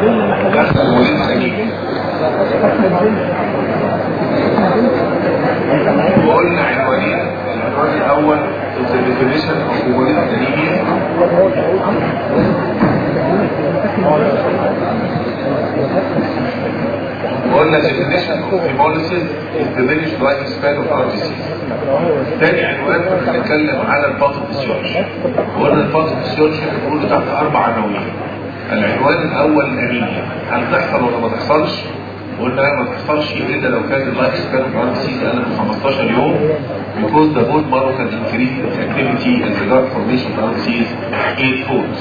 احسن وليد سليم وقلنا عنوانين العنوان الاول is the definition of hemolytic anemia وقلنا definition of hemolysis is the diminished lifespan of RBC تاني عنوان كنا بنتكلم على الباثوفيسيولوجي وقلنا الباثوفيسيولوجي بنقول تحت اربع عناوين العنوان الاول الانيميا هل تحصل ولا ما تحصلش قلنا ما تحصلش الا لو كان اللايف سبان اوف ار سي اقل من 15 يوم because the bone marrow can increase its activity and the guard formation of RBCs eight folds.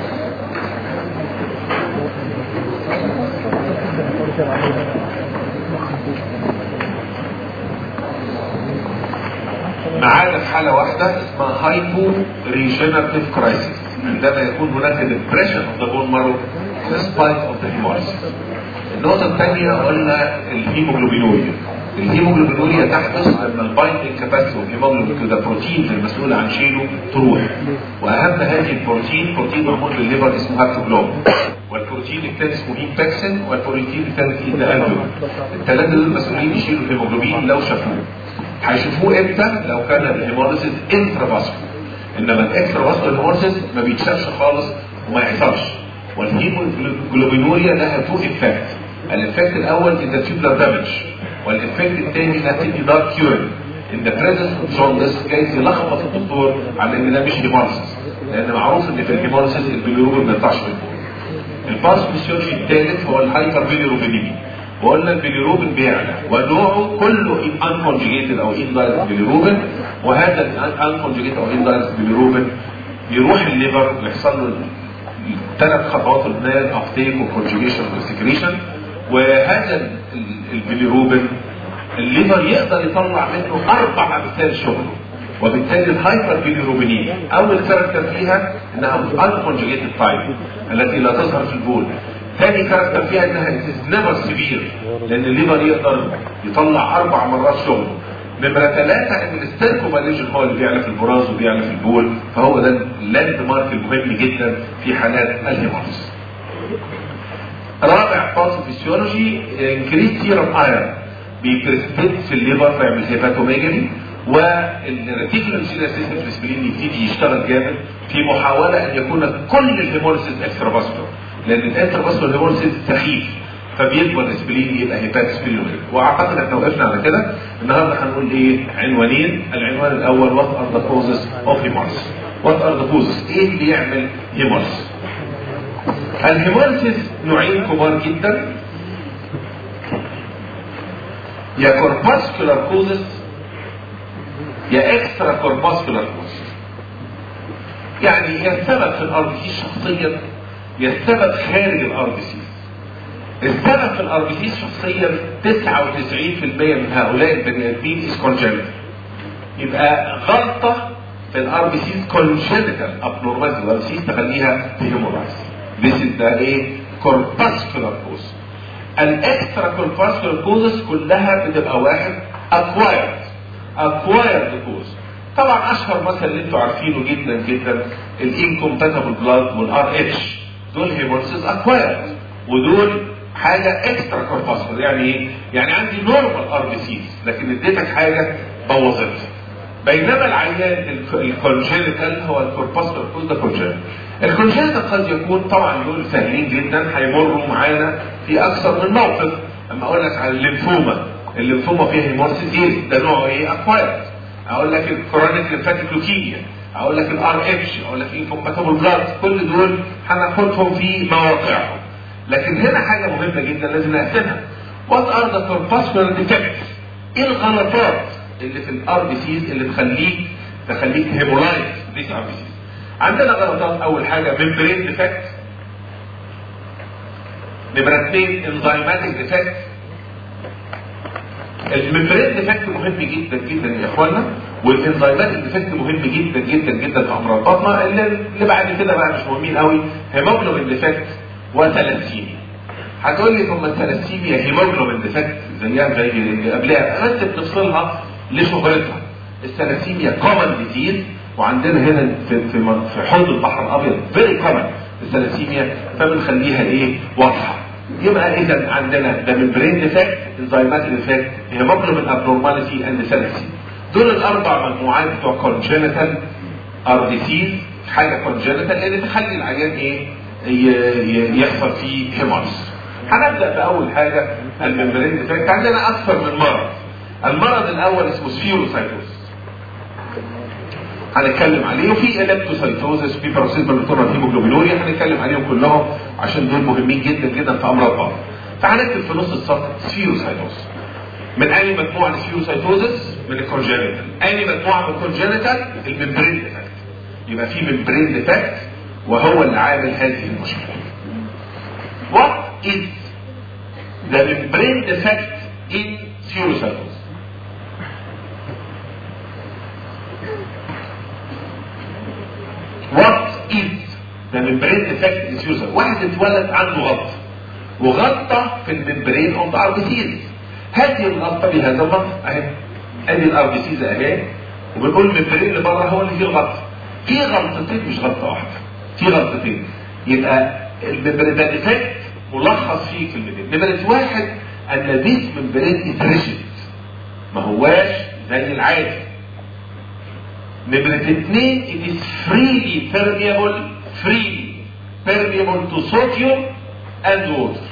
ما عدا في حالة واحدة اسمها هايبو ريجنراتيف كرايسيس عندما يكون هناك depression of the bone marrow despite of the hemolysis. النقطة الثانية قلنا الهيموجلوبينوريا الهيموجلوبينوريا تحدث لما البايندنج كاباسيتي والهيموجلوبين كده بروتين المسؤول عن شيله تروح واهم هذه البروتين بروتين معمول للليفر اسمه هابتوجلوب والبروتين الثاني اسمه هيمباكسين والبروتين الثالث ايدالوم الثلاثه دول مسؤولين يشيلوا الهيموجلوبين لو شافوه هيشوفوه امتى لو كان الهيموليسيس انترافاسكولار انما الاكسترا فاسكولار هيموليسيس ما بيتشافش خالص وما يحصلش والهيموجلوبينوريا لها تو افكت الافكت الاول اذا تيوبلر دامج والافكت الثاني انها تدي دارك كيورن ان ذا بريزنس اوف جوندس جايز يلخبط الدكتور على ان ده مش هيموليسيس لان معروف ان في الهيموليسيس البيليروبين ما بيطلعش من البول الباثوفيسيولوجي الثالث هو الهايبر بيليروبينيمي وقلنا البيليروبين بيعلى ونوعه كله ان كونجيجيتد او اندايركت بيليروبين وهذا الان كونجيجيتد او اندايركت بيليروبين يروح الليفر ويحصل له ثلاث خطوات البلان ابتيك وكونجيجيشن وسكريشن وهذا البيليروبين الليفر يقدر يطلع منه اربع امثال شغله وبالتالي الهايبر بيليروبينيميا اول كاركتر فيها انها ان كونجيجيتد تايب التي لا تظهر في البول ثاني كاركتر فيها انها نيفر سيفير لان الليفر يقدر يطلع اربع مرات شغله نمرة ثلاثة ان الستيركوماليجن هو اللي بيعلى في البراز وبيعلى في البول فهو ده اللاند مارك المهم جدا في حالات الهيمارس. رابع باثوفيسيولوجي انكريز سيرم ايرون بيبرسبت في الليفر فيعمل هيباتوميجالي والريتيكولم سيلر سيستم في السبلين يبتدي يشتغل جامد في محاولة ان يكون كل الهيموليسيس اكسترا فاسكولار لان الانترا فاسكولار هيموليسيس سخيف فبيكبر السبلين يبقى هيبات سبلين واعتقد احنا وقفنا على كده النهارده هنقول ايه عنوانين العنوان الاول وات ار ذا كوزز اوف هيموليسيس وات ار ذا كوزز ايه اللي يعمل هيموليسيس الهيموليسيس نوعين كبار جدا يا كورباسكولار كوزز يا اكسترا كورباسكولار كوزز يعني يا السبب في الار بي سي شخصيا يا السبب خارج الار بي سي السبب في الار بي سي شخصيا 99% من هؤلاء البني ادمين از كونجنتال يبقى غلطه في الار بي سي كونجنتال ابنورماليتي الار بي سي تخليها هيمورايز This is the ايه corpuscular cause الاكسترا corpuscular causes كلها بتبقى واحد acquired acquired cause طبعا اشهر مثل اللي انتوا عارفينه جدا جدا الانكومباتبل بلاد والار اتش دول هيمورسيس اكوايرد ودول حاجه اكسترا كورباسكول يعني ايه؟ يعني عندي نورمال ار بي سيز لكن اديتك حاجه بوظتها بينما العيان الكونجينيتال هو الكورباسكول كوز ده كونجينيتال الكونجينيتال قد يكون طبعا دول سهلين جدا هيمروا معانا في اكثر من موقف اما اقول لك على الليمفوما الليمفوما فيها هيمورسيس ايه؟ ده نوعه ايه؟ اكوايرد اقول لك الكرونيك ليمفاتيك لوكيميا اقول لك الار اتش اقول لك انكومباتبل بلاد كل دول هناخدهم في مواقعهم لكن هنا حاجه مهمه جدا لازم نقسمها وات ار ذا كورباسكولار ديفكتس ايه الغلطات اللي في الار بي سيز اللي تخليك تخليك هيمولايز ذيس ار بي سيز عندنا غلطات اول حاجه ممبرين ديفكت نمره اثنين انزيماتيك ديفكت الممبرين ديفكت مهم جدا جدا يا اخوانا والانزيمات ديفكت مهم جدا جدا جدا في امراض البطنه اللي, اللي بعد كده بقى مش مهمين قوي هيموجلوبين ديفكت وثلاثيميا هتقول لي طب الثلاثيميا هيموجلوبين ديفكت زيها زي اللي قبلها بس بنفصلها لشهرتها الثلاثيميا كومن ديزيز وعندنا هنا في في في حوض البحر الابيض فيري كومن الثلاسيميا فبنخليها ايه واضحه يبقى اذا عندنا ده ممبرين ديفكت انزيمات ديفكت هيموجلوبين ابنورماليتي اند ثلاسيميا دول الاربع مجموعات بتوع كونجنتال ار دي سيز حاجه كونجنتال اللي تخلي العيان ايه يحصل فيه هيمورس هنبدا باول حاجه الممبرين ديفكت عندنا اكثر من مرض المرض الاول اسمه سفيروسايتوس هنتكلم عليه وفي الكتروسايتوزس في باراسيتال بتونا هيموجلوبينوريا هنتكلم عليهم كلهم عشان دول مهمين جدا جدا في امراض بعض فهنكتب في نص السطر سفيروسايتوس من اي مجموعه السفيروسايتوزس من الكونجنتال اي مجموعه من الكونجنتال الممبرين ديفكت يبقى في ممبرين ديفكت وهو اللي عامل هذه المشكله What is the membrane defect in spherocytosis? What is the membrane defect in spherocytosis? واحد اتولد عنده غلطة وغلطة في الممبرين اوف ار بي سيز هذه الغلطة بهذا المنطق اهي ادي الار بي سيز اهي وبنقول الممبرين اللي بره هو اللي فيه الغلطة في غلطتين مش غلطة واحدة في غلطتين يبقى الممبرين ده ديفكت ملخص فيه كلمتين نمرة واحد ان ذيس ممبرين اتريجيد ما هواش زي العادي نمرة اثنين it is freely permeable freely permeable to sodium and water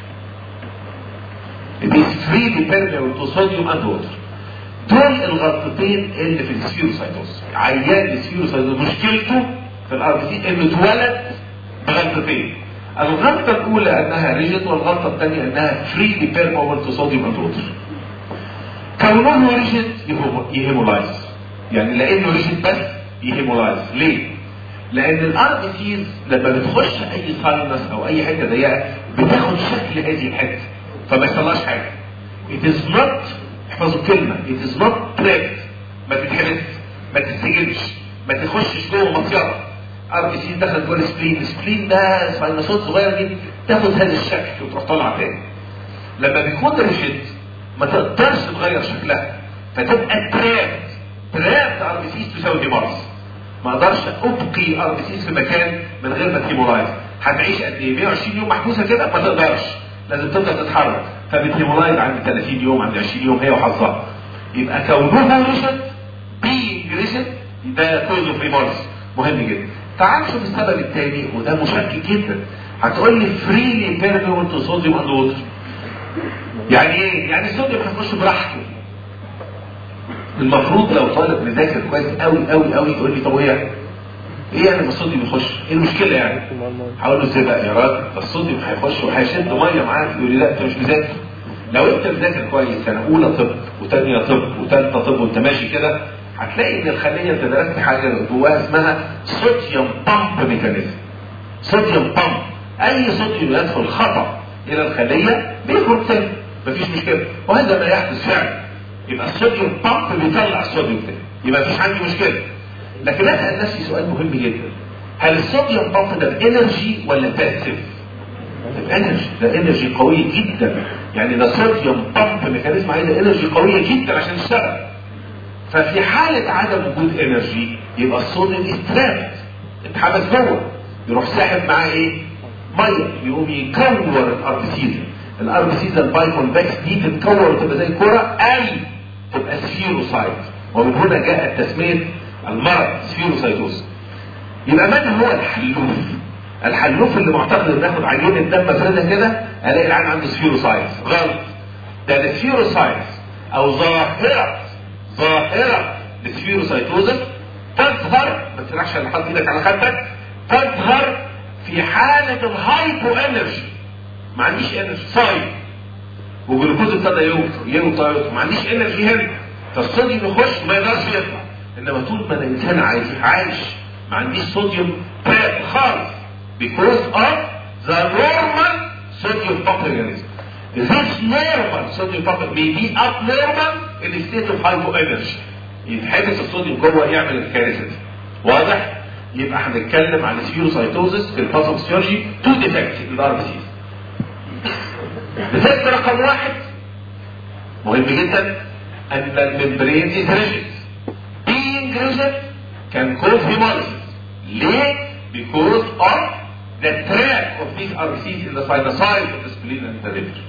it is freely permeable to sodium and water دول الغلطتين اللي في السفيروسايتوس عيان السفيروسايتوس مشكلته في الار بي سي انه اتولد بغلطتين الغلطة الأولى أنها ريجيت والغلطة الثانية أنها فريلي بيرموبل تو صوديوم اند ووتر. كونه ريجيت يهيمولايز يعني لأنه ريجيت بس يهيمولايز ليه؟ لأن الار بي سيز لما بتخش أي ساينس أو أي حتة ضيقة بتاخد شكل هذه الحتة فما يحصلهاش حاجة. It is not احفظوا كلمة It is not trapped ما تتحبس ما تتسجنش ما تخشش جوه مصيرة ار بي سي دخلت جوه السبلين السبلين ده ساينوسوت صغير جدا تاخد هذا الشكل وتروح طالعه تاني لما بيكون ريجيد ما تقدرش تغير شكلها فتبقى تراب تراب ار بي سي تساوي هيمارس ما اقدرش ابقي ار بي سي في مكان من غير ما تهيمولايز هتعيش قد ايه 120 يوم محبوسه كده ما تقدرش لازم تبدا تتحرك فبتهيمولايز عند 30 يوم عند 20 يوم هي وحظها يبقى كونها ريجيد بينج ريجيد ده كوز اوف هيمارس مهم جدا تعال شوف السبب الثاني وده مشكك جدا هتقول لي فريلي بيرميبل تو صوديوم اند ووتر يعني ايه؟ يعني الصوديوم هيخش براحته المفروض لو طالب مذاكر كويس قوي قوي قوي يقول لي طب ايه ايه يعني ما الصوديوم يخش؟ ايه المشكله يعني؟ هقول له ازاي بقى يا راجل ده الصوديوم هيخش وهيشد ميه معاك يقول لي لا انت مش مذاكر لو انت مذاكر كويس سنه اولى طب وثانيه طب وثالثه طب وانت ماشي كده هتلاقي ان الخليه انت درست حاجه جواها اسمها صوديوم بامب ميكانيزم صوديوم بامب اي صوديوم يدخل خطا الى الخليه بيخرج تاني مفيش مشكله وهذا ما يحدث فعلا يبقى الصوديوم بامب بيطلع الصوديوم تاني يبقى مفيش عندي مشكله لكن اسال نفسي سؤال مهم جدا هل الصوديوم بامب ده بانرجي ولا باسيف؟ الانرجي ده انرجي قويه جدا يعني ده صوديوم بامب ميكانيزم عايزه انرجي قويه جدا عشان يشتغل ففي حالة عدم وجود انرجي يبقى الصوديوم استرابت اتحبس جوه يروح ساحب معاه ايه؟ ميه يقوم يكور الار بي سيزا الار بي سيزا الباي كونفكس دي تتكور وتبقى زي كرة اي تبقى سفيروسايت ومن هنا جاءت تسمية المرض سفيروسايتوس يبقى من هو الحلوف؟ الحلوف اللي معتقد ان ناخد عينة دم افردها كده الاقي العين عنده سفيروسايت غلط ده السفيروسايت او ظاهرة ظاهرة السفيروسايتوزس تظهر ما تسرحش اللي حاطط ايدك على خدك تظهر في حالة الهايبو انرجي ما عنديش انرجي صايم وجلوكوز ابتدى يوطى ما عنديش انرجي هنا فالصوديوم يخش ما يقدرش يطلع انما طول ما الانسان عايش عايش ما عنديش صوديوم تراب خالص because of the normal sodium pump mechanism This normal sodium pump may be abnormal in the state of hypoenergy يتحبس الصوديوم جوه يعمل الكارثه دي واضح؟ يبقى هنتكلم عن السفيروسايتوزس في الباثوفيسيولوجي تو ديفكت الار بي سيز ديفكت رقم واحد مهم جدا ان الممبرين از ريجيد being rigid can cause hemolysis ليه؟ because of the track of these RBCs in the sinusoid of the spleen and the liver.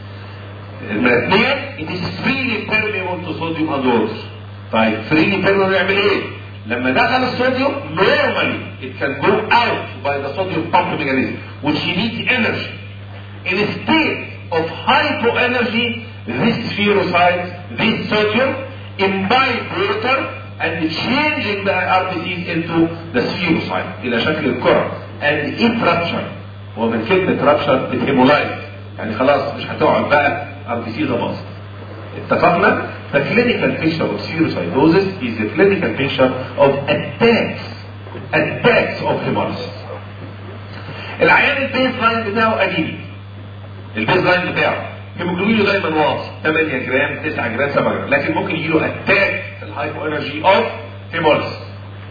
الاثنين it is freely permeable to sodium and water. طيب freely permeable يعمل ايه؟ لما دخل الصوديوم normally it can go out by the sodium pump mechanism which needs energy. In a state of hypoenergy, this spherocyte, this sodium imbibe water and changing the RBCs into the spherocyte الى شكل الكرة and it rupture ومن كلمة rupture بتهيمولايز يعني خلاص مش هتقعد بقى RBC ده باظت اتفقنا the clinical picture of spherocytosis is a clinical picture of attacks attacks of hemolysis العيان البيز لاين بتاعه قليل البيز لاين بتاعه هيموجلوبينه دايما واطي 8 جرام 9 جرام 7 جرام لكن ممكن يجي له اتاك في الهايبو انرجي اوف هيموليس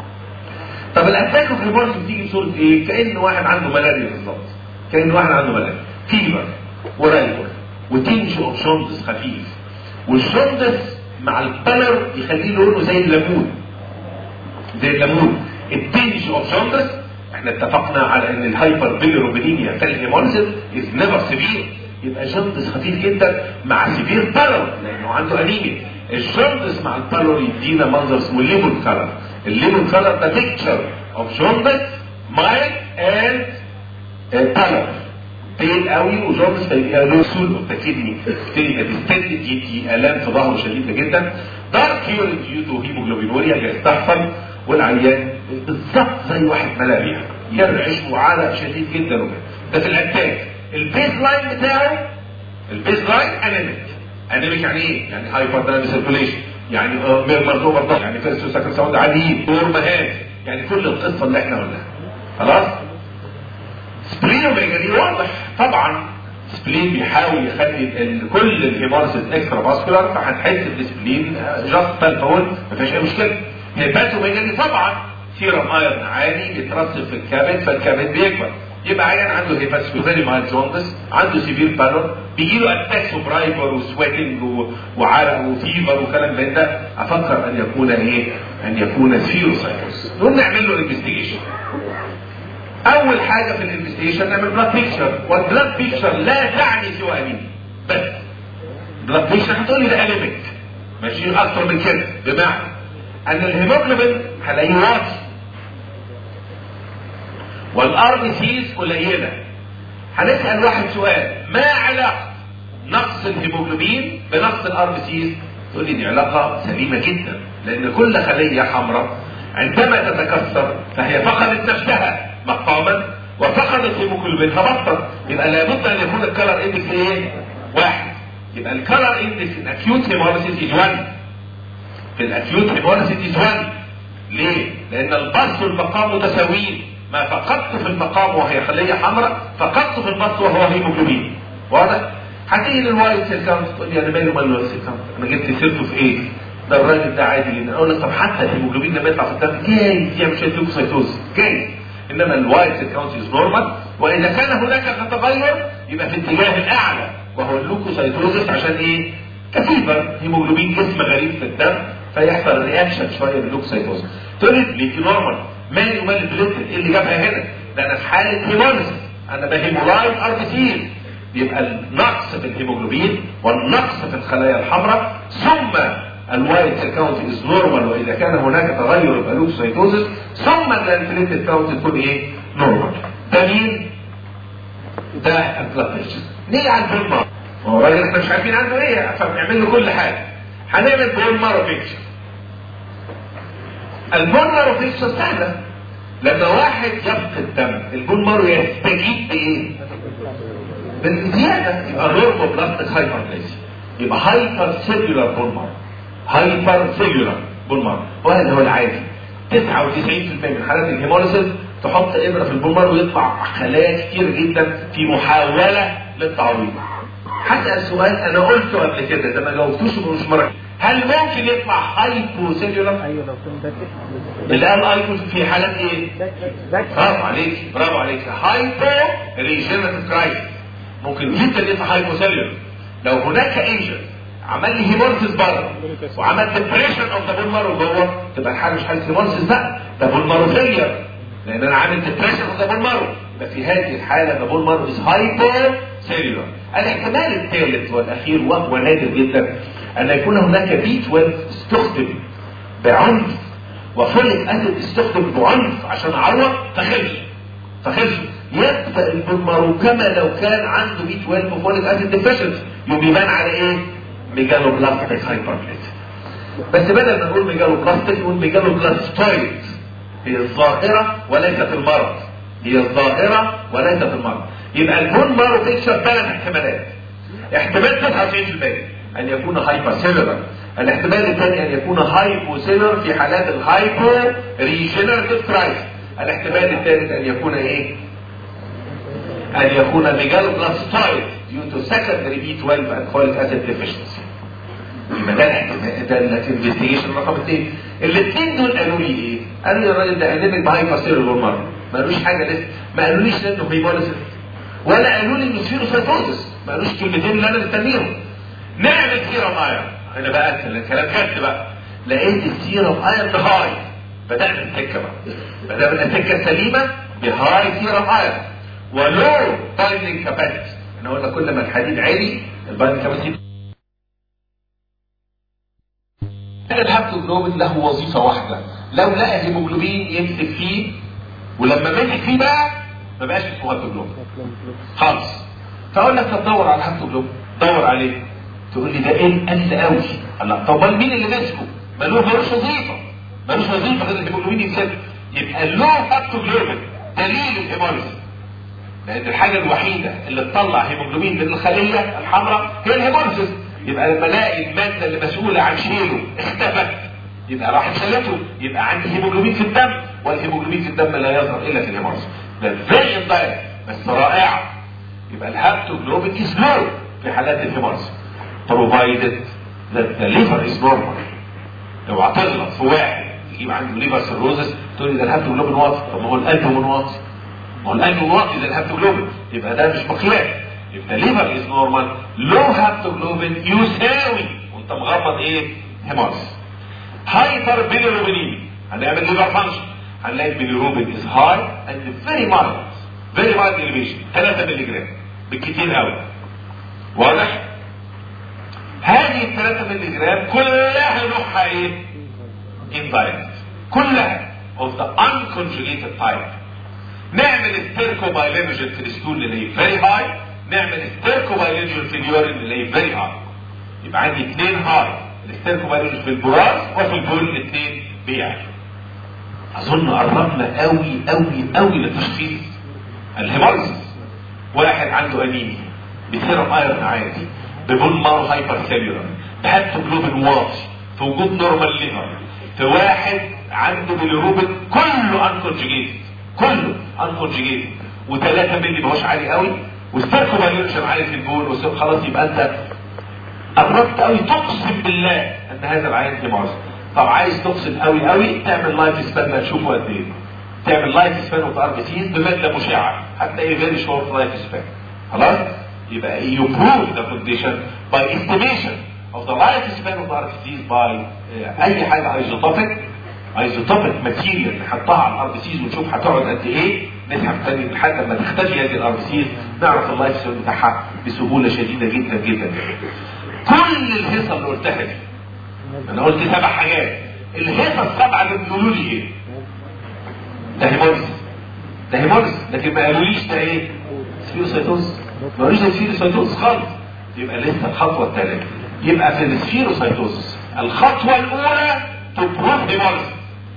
طب الاتاك اوف هيموليس بتيجي بصوره ايه؟ كان واحد عنده ملاريا بالظبط كان واحد عنده ملاريا فيبر ورايبر وتنج اوف جوندس خفيف والجوندس مع البلر يخليه لونه زي الليمون زي الليمون التنج اوف جوندس احنا اتفقنا على ان الهايبر بيليروبينيميا في الهيموليزم از نيفر سيفير يبقى جندس خفيف جدا مع سيفير بالور لانه عنده انيميا الجندس مع البالور يدينا منظر اسمه الليمون كلر الليمون كلر ده بيكتشر اوف جندس مايل اند بالور بيل قوي وجندس فيبقى له سول اوف ذا كدني كدني ديستندد يدي الام في ظهره شديده جدا دارك يورين ديو تو هيموجلوبينوريا يستحسن والعيان بالظبط زي واحد ملاريا يرعش وعرق شديد جدا وكده ده في الاتاك البيز لاين بتاعه البيز لاين انيميك انيميك يعني ايه؟ يعني هايبر دايناميك سيركوليشن يعني مرضو مرضى يعني فيرست وسكند ساوند عاليين دور مهات يعني كل القصه اللي احنا قلناها خلاص؟ سبلينوميجالي واضح طبعا سبلين بيحاول يخلي ال- كل الهيمارسيس اكسترا فاسكولار فهتحس السبلين جاست بالفول ما فيهاش اي مشكله هيباتوميجالي طبعا سيرم ايرون عالي بيترسب في الكبد فالكبد بيكبر يبقى عيان عنده هيباتوميجالي مع جوندس عنده سيفير بالور بيجي له اتاكس وبرايفر وسويتنج و- وعرق وفيفر وكلام من ده افكر ان يكون ايه؟ ان يكون سفيروسايتوس نقوم نعمل له انفستيجيشن اول حاجه في الانفستيجيشن نعمل بلاد بيكتشر والبلاد بيكتشر لا تعني سوى انيميا بس بلاد بيكتشر هتقول لي ده انيميك ماشي اكتر من كده بمعنى ان الهيموجلوبين هلاقيه واطي والار بي سيز قليله هنسال واحد سؤال ما علاقه نقص الهيموجلوبين بنقص الار بي سيز تقول لي دي علاقه سليمه جدا لان كل خليه حمراء عندما تتكسر فهي فقدت نفسها مقاما وفقدت هيموجلوبينها بطل يبقى لابد ان يكون الكلر اندكس ايه؟ واحد يبقى الكلر اندكس ان اكيوت هيموليسيس از 1 في الاكيوت هيموليسيس از 1 ليه؟ لان البص والمقام متساويين ما فقدت في المقام وهي خليه حمراء فقدت في البص وهو هيموجلوبين واضح؟ هتيجي للوايت سيل كاونت تقول لي انا مالي ومال الوايت سيل كاونت انا جبت سيرته في ايه؟ ده الراجل ده عادي جدا اقول لك طب حتى الهيموجلوبين لما يطلع في الدم جايز يعمل شويه ليوكوسايتوز جايز انما الوايت سيل كاونت از نورمال واذا كان هناك تغير يبقى في اتجاه الاعلى وهو اللوكوسايتوزس عشان ايه؟ كفيفر هيموجلوبين جسم غريب في الدم فيحصل رياكشن شويه باللوكوسايتوز تقول لي ليه نورمال مالي ومال البليتلت ايه اللي جابها هنا؟ ده انا في حاله هيموليسيس انا بهيمولايز ار بي سيز يبقى النقص في الهيموجلوبين والنقص في الخلايا الحمراء ثم الوايت سيل كاونت از نورمال واذا كان هناك تغير يبقى لوكسيتوزس ثم الانفليتد كاونت تكون ايه؟ نورمال ده مين؟ ده البلاد بريشر نيجي على البون مارو هو الراجل احنا مش عارفين عنده ايه فبنعمل له كل حاجه هنعمل بون مارو بيكشر البون مارو بيكشر سهله لما واحد يفقد دم البون مارو يستجيب بايه؟ بالزياده يبقى نورمو بلاستيك هايبربليسيا يبقى هايبر سيلولار بون مارو هايبر سيلولار بون مارو وهذا هو العادي 99% من حالات الهيموليسيس تحط ابره في البون مارو ويطلع خلايا كتير جدا في محاوله للتعويض هسال سؤال انا قلته قبل كده ده ما جاوبتوش مش مره هل ممكن يطلع هايبو سيلولار؟ ايوه لو كان باكت اللي قال هايبو في حالات ايه؟ باكت برافو عليك برافو عليك هايبو ريجنريتيف كرايسيس ممكن جدا يطلع هايبو سيلولار لو هناك انجل عمل لي هيمورسيس بره وعمل ديبريشن اوف ذا بول مارو جوه تبقى الحاله مش حاله هيمورسيس بقى ده بول مارو فيلير لان انا عامل ديبريشن اوف ذا بول مارو يبقى في هذه الحاله بقول مارو از هايبر سيلولار الاحتمال الثالث والاخير وهو نادر جدا ان يكون هناك بي 12 استخدم بعنف وفوليك اسيد استخدم بعنف عشان اعوض فخلص فخلص يبدا البلمارو كما لو كان عنده بي 12 وفوليك اسيد ديفيشنسي يوم يبان على ايه؟ ميجالو بلاستيك هايبربليزم بس بدل ما نقول ميجالو بلاستيك نقول ميجالو بلاستويد هي الظاهره وليست المرض هي الظاهره وليست المرض يبقى البون مارو بيكتشر ثلاث احتمالات احتمال 99% ان يكون هايبر سيلولر الاحتمال الثاني ان يكون هايبو سيلولر في حالات الهايبو ريجنريتيف كرايس الاحتمال الثالث ان يكون ايه ان يكون ميجالوبلاستويد due to secondary B12 and folic acid deficiency يبقى ده الاحتمال ده الانفستيجيشن رقم اثنين الاثنين دول قالوا لي ايه؟ قالوا لي الراجل ده انيميك بهايبر سيلولر مره ما قالوش حاجه لسه ما قالوليش انه هيموليسيس ولا قالوا لي انه سيروسايتوزس ما قالوش الكلمتين اللي انا مستنيهم نعمل سيرم ايرون انا بقى الكلام جد بقى لقيت السيرم ايرون هاي بدات السكه بقى بدات السكه سليمه بهاي سيرم ايرون ولو بايندنج كاباسيتي احنا قلنا كل ما الحديد عالي البايندنج كاباسيتي الهابتوجلوبين له وظيفة واحدة لو لقى هيموجلوبين يمسك فيه ولما مسك فيه بقى ما بقاش اسمه هابتوجلوبين خالص فاقول لك طب دور على الهابتوجلوبين دور عليه تقول لي ده ايه قل قوي الله طب مين اللي ماسكه؟ ملوش ملوش وظيفه ملوش وظيفه غير الهيموجلوبين يمسكه يبقى له هابتوجلوبين دليل الهيموليز لان الحاجه الوحيده اللي تطلع هيموجلوبين من الخليه الحمراء هي الهيموليز يبقى لما الاقي الماده اللي مسؤوله عن شيله اختفت يبقى راحت شالته يبقى عندي هيموجلوبين في الدم والهيموجلوبين في الدم لا يظهر الا في الهيموليز ده فيري دايركت بس رائعه يبقى الهابتوجلوبين از لو في حالات الهيموليز provided that the liver is normal لو هتغلط في واحد يجيب عنده ليفر سيروزس تقول لي ده الهابتوجلوبين واطي طب ما هو القلب منواطي ما هو القلب واطي زي الهابتوجلوبين يبقى ده مش مقياس يبقى ليفر از نورمال لو هابتوجلوبين يساوي وانت مغمض ايه؟ هيموليز هايبر بيليروبينيمي هنعمل ليفر فانكشن هنلاقي البيليروبين از هاي اند فيري مايلد فيري مايلد اليفيشن 3 مللي جرام بالكتير قوي واضح؟ هذه ال 3 مللي جرام كلها نوعها ايه؟ indirect كلها of the unconjugated type نعمل ستيركوبايلينوجين في الستول اللي هي فيري هاي نعمل ستيركوبايلينوجين في اليورين اللي هي فيري هاي يبقى عندي اثنين هاي الستيركوبايلينوجين في البراز وفي البول الاثنين بيعلوا اظن قربنا قوي قوي قوي للتشخيص الهيموليسيس واحد عنده انيميا بسيرم ايرون عادي ببون مارو هايبر سيلولار بهابتوجلوبين واطي في وجود نورمال ليفر في واحد عنده بيليروبين كله انكونجيجيتد كله انكونجيجيتد و3 مللي ماهوش عالي قوي والسيركوبايليشن عالي في البول خلاص يبقى انت قربت قوي تقسم بالله ان هذا العين هيمارس طب عايز تقسم قوي قوي تعمل لايف سبان ما تشوفه قد ايه تعمل لايف سبان اوف ار بي سيز بماده مشعه هتلاقي فيري شورت لايف سبان خلاص يبقى you prove the condition by estimation of the lifespan of the RBCs by uh, اي حاجه ايزوتوبيك ايزوتوبيك ماتيريال نحطها على الار بي سيز ونشوف هتقعد قد ايه نسحب تاني لحد ما تختفي هذه الار بي سيز نعرف اللايف سبان بتاعها بسهوله شديده جدا جدا كل الهيصه اللي قلتها دي انا قلت سبع حاجات الهيصه السبعه اللي بيقولوا لي ايه؟ ده هيموليس ده هيموليس لكن ما قالوليش ده ايه؟ سفيروسايتوز ما قالوليش ده سفيروسايتوز خالص يبقى لسه الخطوه الثالثه يبقى في السفيروسايتوز الخطوه الاولى تبروف هيموليس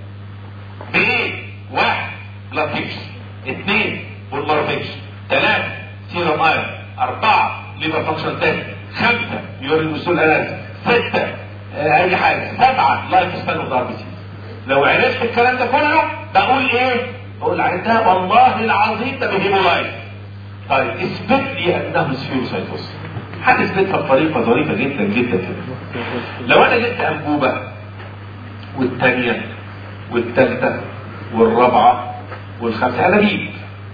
بايه؟ واحد بلاد فيكس اثنين بولمار فيكس ثلاثه سيرم ايرون اربعه ليفر فانكشن تاني خمسه يورين وصول اناليز سته آه اي حاجه سبعه لايف سبان اوف ار بي سي لو عرفت الكلام ده كله بقول ايه؟ بقول عندها والله العظيم ده بهيمولايز طيب اثبت لي انه سفيروسايتوس هتثبتها بطريقه ظريفه جدا جدا كده لو انا جبت انبوبه والثانيه والثالثه والرابعه والخامسه انابيب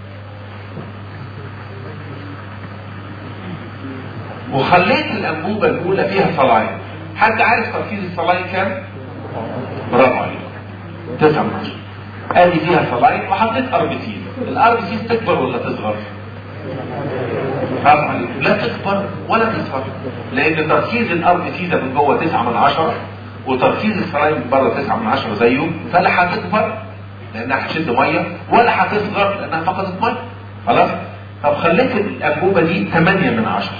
وخليت الانبوبه الاولى فيها صلاين حد عارف تركيز الصلاين كام؟ برافو عليك تسعة من عشرة ادي فيها صلاين وحطيت اربتين الار بي سيز تكبر ولا تصغر؟ طبعا لا تكبر ولا تصغر لان تركيز الار بي سيز من جوه 9 من 10 وتركيز الخلايا من بره 9 من 10 زيه فلا هتكبر لانها هتشد ميه ولا هتصغر لانها فقدت ميه خلاص طب خليت الانبوبه دي 8 من 10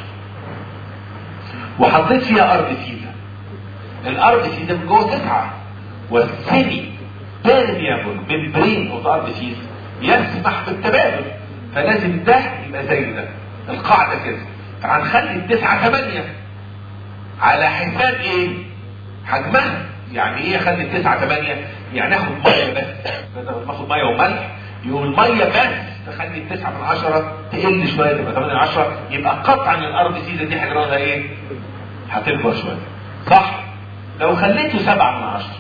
وحطيت فيها ارض سيزا الارض سيزا من جوه 9 والسيمي بيرميابل ممبرين اوف ارض سيزا يسمح بالتبادل فلازم ده يبقى زي ده القاعده كده فهنخلي التسعه 8 على حساب ايه؟ حجمها يعني ايه خلي التسعة تمانية يعني اخد مية بس بدل ما اخد مية وملح يقوم المية بس تخلي التسعة من عشرة تقل شوية تبقى تمانية من عشرة يبقى قطعا الارض سيزة دي حجرها ايه هتكبر شوية صح لو خليته سبعة من عشرة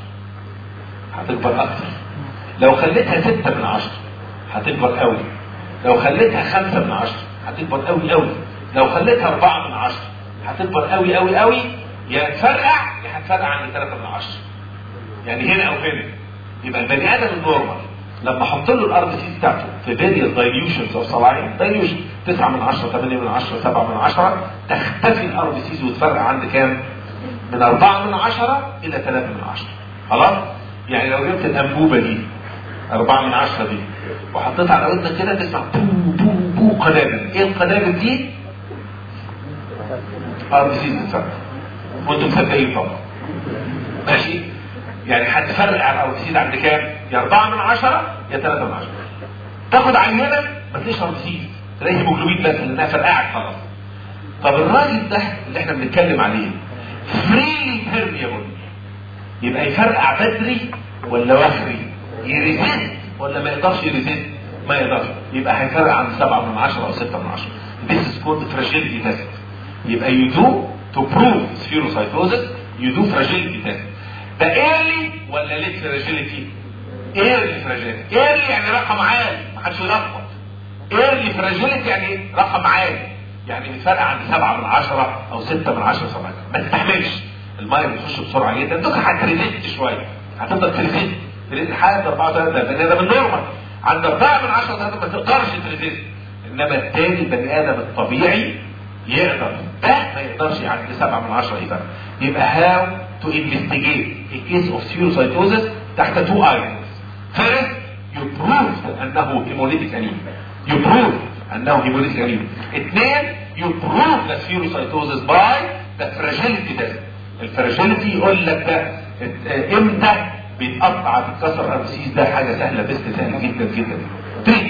هتكبر اكتر لو خليتها ستة من عشرة هتكبر قوي لو خليتها خمسة من عشرة هتكبر قوي قوي لو خليتها أربعة من عشرة هتكبر قوي قوي قوي يا تفرقع يا هتفرقع عند 3 من 10 يعني هنا او هنا يبقى البني ادم النورمال لما احط له الار بي سي بتاعته في فيريوس دايليوشنز او صلاعين دايليوشن 9 من 10 8 من 10 7 من 10 تختفي الار بي سيز وتفرقع عند كام؟ من 4 من 10 الى 3 من 10 خلاص؟ يعني لو جبت الانبوبه دي 4 من 10 دي وحطيتها على ودنك كده تسمع بو بو بو قنابل ايه القنابل دي؟ ار بي سيز بتفرقع وانتم مصدقين طبعا ماشي يعني هتفرق على الاوكسيد عند كام يا 4 من 10 يا 3 من 10 تاخد عينه ما تلاقيش اوكسيد تلاقي هيموجلوبين بس لانها فرقعت خلاص طب الراجل ده اللي احنا بنتكلم عليه فري بيرميبل يبقى يفرقع بدري ولا وخري يريزيست ولا ما يقدرش يريزيست ما يقدرش يبقى هيفرقع عند 7 من 10 او 6 من 10 This is called fragility test يبقى you do to prove spherocytosis you do fragility test ده early ولا late fragility early fragility early يعني رقم عالي ما حدش يلخبط early fragility يعني رقم عالي يعني بتفرق عند 7 من 10 او 6 من 10 7 ما تستحملش الميه بتخش بسرعه جدا دوك هتريزيست شويه هتفضل تريزيست تريزيست لحد 4 3 ده ده من نورمال عند 4 من 10 3 ما تقدرش تريزيست انما التاني البني ادم الطبيعي يقدر ده ما يقدرش يعدي 7 من 10 يبقى يبقى هاو تو انفستيجيت a case of spherocytosis تحت two items first you prove انه hemolytic anemia you prove انه hemolytic anemia اثنين you prove the spherocytosis by the fragility test الفراجيلتي يقول لك ده امتى بيتقطع بيتكسر ارسيس ده حاجه سهله بس سهل جدا جدا 3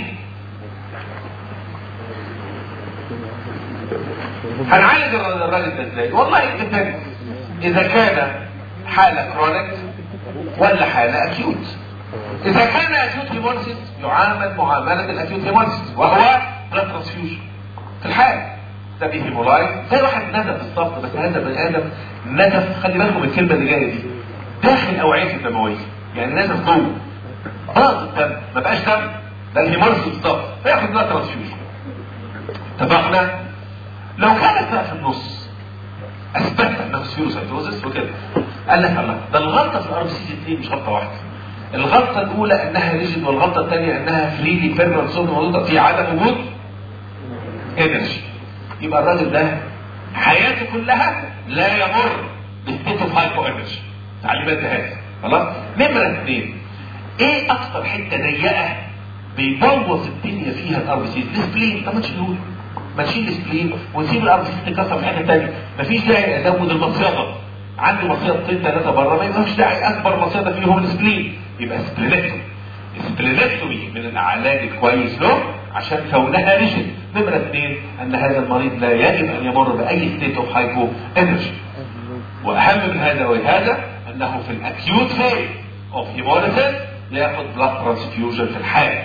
هنعالج الراجل ده ازاي والله الديبند اذا كان حالة كرونيك ولا حالة اكيوت اذا كان اكيوت هيموليسيس يعامل معاملة الاكيوت هيموليسيس وهو بلاد ترانسفيوجن في الحال ده بيهيمولايز زي واحد نزف بالظبط بس هذا بني ادم نزف خلي بالكم من الكلمة اللي جاية دي داخل اوعية الدموية يعني نزف جوه ضغط الدم ما بقاش دم ده الهيموليسيس بالظبط فياخد بلاد ترانسفيوجن اتفقنا لو كانت بقى في النص اثبت انه سيروسايتوزس وكده قال لك الله ده الغلطه في الار بي سي 2 مش غلطه واحده الغلطه الاولى انها ريجيد والغلطه الثانيه انها فريلي بيرمنت سوم موجوده في عدم وجود انرجي يبقى الراجل ده حياته كلها لا يمر بستيت اوف هايبو انرجي تعليمات هذه خلاص نمره اثنين ايه اكتر حته ضيقه بيبوظ الدنيا فيها الار بي سي السبلين طب ما تشيلوه ما نشيل السبلين ونسيب الار بي سي تتكسر في حته ثانيه مفيش داعي ازود المصيده عندي مصيدتين ثلاثه بره ما يبقاش داعي اكبر مصيده فيهم السبلين يبقى سبلينكتومي السبلينكتومي من العلاج الكويس له عشان كونها ريجن نمرة اثنين ان هذا المريض لا يجب ان يمر باي ستيت اوف هايبو انرجي واهم من هذا وهذا انه في الاكيوت فيز اوف هيموليسيس ياخد بلاد ترانسفيوجن في الحال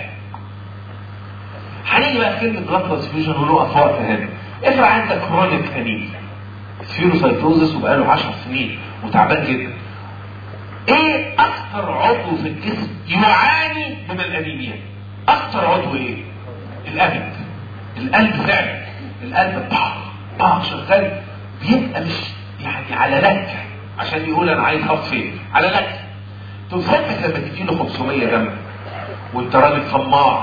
هنيجي بقى كلمة بلاد ترانسفيوجن ونقف وقت هنا افرض عندك كرونيك انيميا سفيروسايتوزس وبقاله 10 سنين وتعبان جدا ايه اكتر عضو في الجسم يعاني من الانيميا اكتر عضو ايه القلب القلب فعلا القلب طاق طاق شغال بيبقى مش يعني على لك عشان يقول انا عايز هبط فين على لك تفكر لما تجي له 500 جنب وانت راجل طماع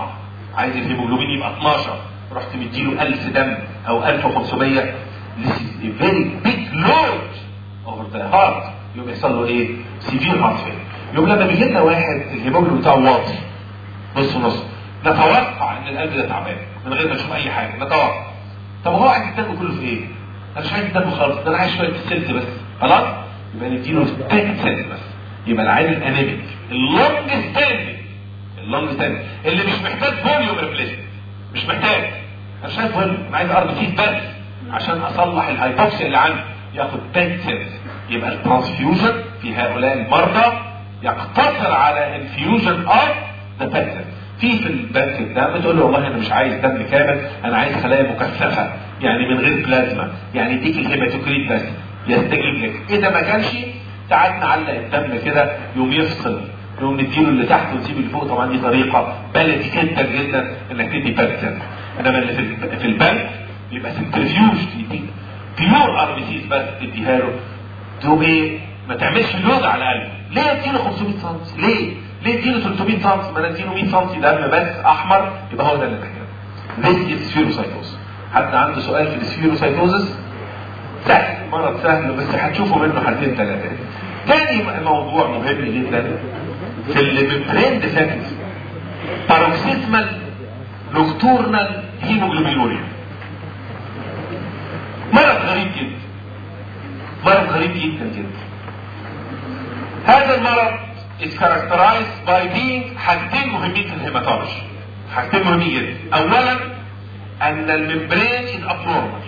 عايز الهيموجلوبين يبقى 12 رحت مديله 1000 دم او 1500 this is a very big load over the heart يوم يحصل له ايه؟ سيفير هارت فيل يوم لما بيجي لنا واحد الهيموجلوبين بتاعه واطي نص نص نتوقع ان القلب ده تعبان من غير ما نشوف اي حاجه نتوقع طب هو عايز الدم كله في ايه؟ انا مش عايز الدم خالص ده انا عايز شويه سيلز بس خلاص؟ يبقى نديله باكت سيلز بس يبقى العين الانيميك اللونج ستاندنج اللونج ستاندنج اللي مش محتاج فوليوم ريبليسمنت مش محتاج انا مش عايز فوليوم انا عايز ار بي بس عشان اصلح الهايبوكسيا اللي عندي ياخد باكت سيلز يبقى الترانسفيوجن في هؤلاء المرضى يقتصر على انفيوجن اوف ذا باكت في في البنك الدم تقول له والله انا مش عايز دم كامل انا عايز خلايا مكثفه يعني من غير بلازما يعني يديك الهيماتوكريت بس يستجيب لك اذا ما كانش تعال نعلق الدم كده يوم يفصل يوم نديله اللي تحت ونسيب اللي فوق طبعا دي طريقه بلدي جدا جدا انك تدي باكت انما اللي في في البنك بيبقى سنترفيوج يديك بيور ار بي سيز بس تديها له تقوم ايه ما تعملش لود على القلب ليه اديله 500 سم ليه ليه اديله 300 سم ما انا اديله 100 سم دم بس احمر يبقى هو ده اللي محتاجه This is spherocytosis حد عنده سؤال في السفيروسايتوزس سهل مرض سهل بس هتشوفوا منه حالتين ثلاثه تاني موضوع مهم جدا في الممبرين ديفكت باروكسيزمال نوكتورنال هيموجلوبينوريا مرض غريب جدا مرض غريب جدا جدا هذا المرض is characterized by being حاجتين مهمين في الهيماتولوجي حاجتين مهمين جدا اولا ان الممبرين is abnormal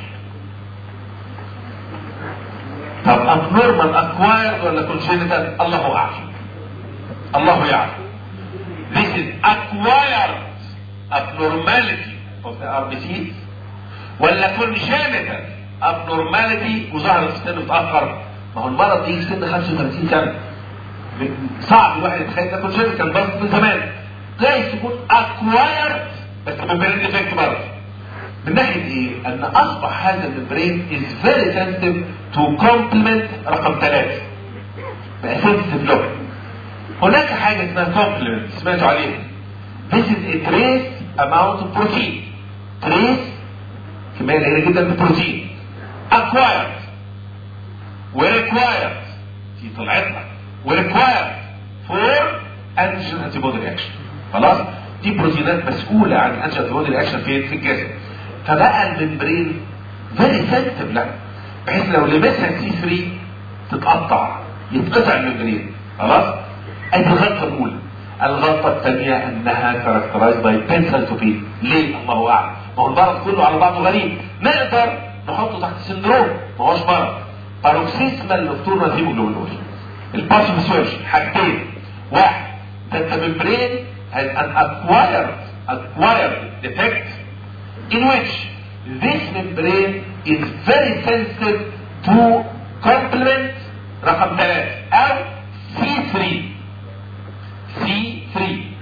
طب abnormal acquired ولا congenital الله اعلم الله يعلم this is acquired abnormality of the RBCs ولا congenital abnormality وظهرت في سن متاخر ما هو المرض يجي في سن 35 سنه صعب الواحد يتخيل ده congenital بس من زمان جايز تكون acquired بس ممبرين ديفكت برضه من ناحيه ايه؟ ان اصبح هذا الممبرين is very sensitive to complement رقم ثلاثه بقى sensitive له هناك حاجه اسمها complement سمعتوا عليها This is a trace amount of protein trace كميه قليله جدا من البروتين acquired وrequired دي طلعتنا وrequired for antigen antibody reaction خلاص دي بروتينات مسؤوله عن انتي antibody reaction فين في الجسم فبقى الممبرين فيري سنسيتيف لا بحيث لو لمسها سي 3 تتقطع يتقطع الممبرين خلاص ادي الغلطه الاولى الغلطه الثانيه انها كاركترايز باي بنسلتوبين ليه الله اعلم ما هو المرض كله على بعضه غريب نقدر نحطه تحت سندروم ما هوش مرض باروكسيزمال نوكتورنال هيموجلوبينوريا الباسيف سويتش حاجتين واحد that the membrane has an acquired acquired defect in which this membrane is very sensitive to complement رقم ثلاثة أو C3 C3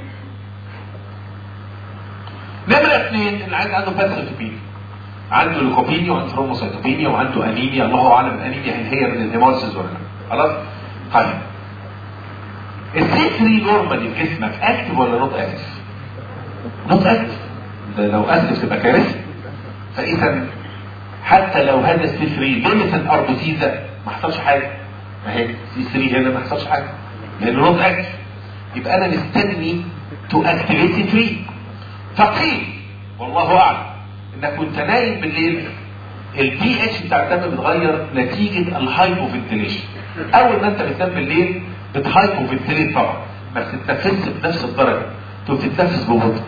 نمرة اثنين اللي عايز عنده بانسيتوبينيا عنده ليكوبينيا وعنده ثرومبوسيتوبينيا وعنده انيميا الله اعلم الانيميا هل هي من الهيموليسيس ولا لا خلاص طيب السي 3 نورمالي في جسمك اكتف ولا نوت اكتف؟ نوت اكتف ده لو اكتف تبقى كارثه فاذا حتى لو هذا السي 3 ليميتد اربوتيزا ما حصلش حاجه ما هي سي 3 هنا ما حصلش حاجه لانه نوت اكتف يبقى انا مستني تو اكتيفيت سي 3 فقيل والله اعلم انك كنت نايم بالليل البي اتش بتاع الدم بيتغير نتيجه الهايبو فنتليشن اول ما انت بتنام بالليل بتهايبو فنتليت طبعا ما بتتنفسش بنفس الدرجه تقوم تتنفس ببطء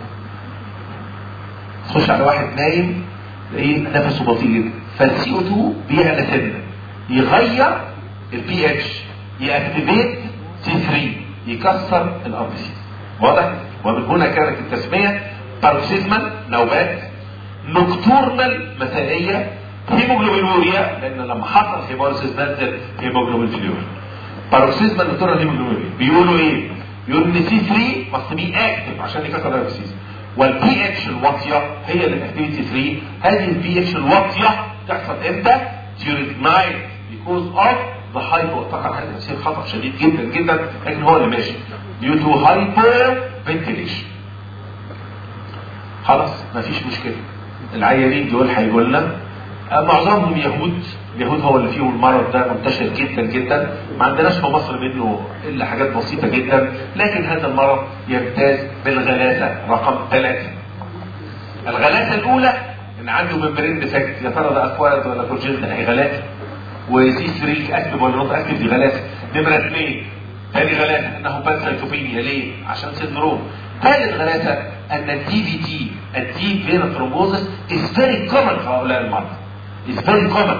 تخش على واحد نايم تلاقيه نفسه بطيء جدا فالسي او 2 بيعلى سنه يغير البي اتش ياكتيفيت سي 3 يكسر الار بي سي واضح ومن هنا كانت التسميه باروكسيزمال نوبات نوكتورنال مسائيه هيموجلوبينوريا لان لما حصل هيموليسيس نزل هيموجلوبين في اليورين باروكسيزمال نوكتورنال هيموجلوبين بيقولوا ايه؟ بيقولوا ان سي 3 ماست بي اكتف عشان يكسر الار بي سي والبي اتش الواطيه هي اللي اكتيفيتي 3 هذه البي اتش الواطيه تحصل امتى؟ during night because of the hypo طبعا هذا تفسير خطا شديد جدا جدا لكن هو اللي ماشي due to hypo ventilation خلاص مفيش مشكله العيانين دول هيجوا لنا آه، معظمهم يهود اليهود هو اللي فيهم المرض ده منتشر جدا جدا ما عندناش في مصر منه الا حاجات بسيطه جدا لكن هذا المرض يمتاز بالغلاسه رقم ثلاثه الغلاسه الاولى ان عنده ممبرين ديفكت يا ترى ده اكوايرد ولا كونجنت هي غلاسه وسي 3 اكتف ولا نوت اكتف دي غلاسه نمره اثنين تاني غلاسه انه بانسايتوبينيا ليه؟ عشان سندروم ثالث غلاسه ان الدي في تي الديب فينا ثرومبوزس از فيري كومن في هؤلاء المرضى از فيري كومن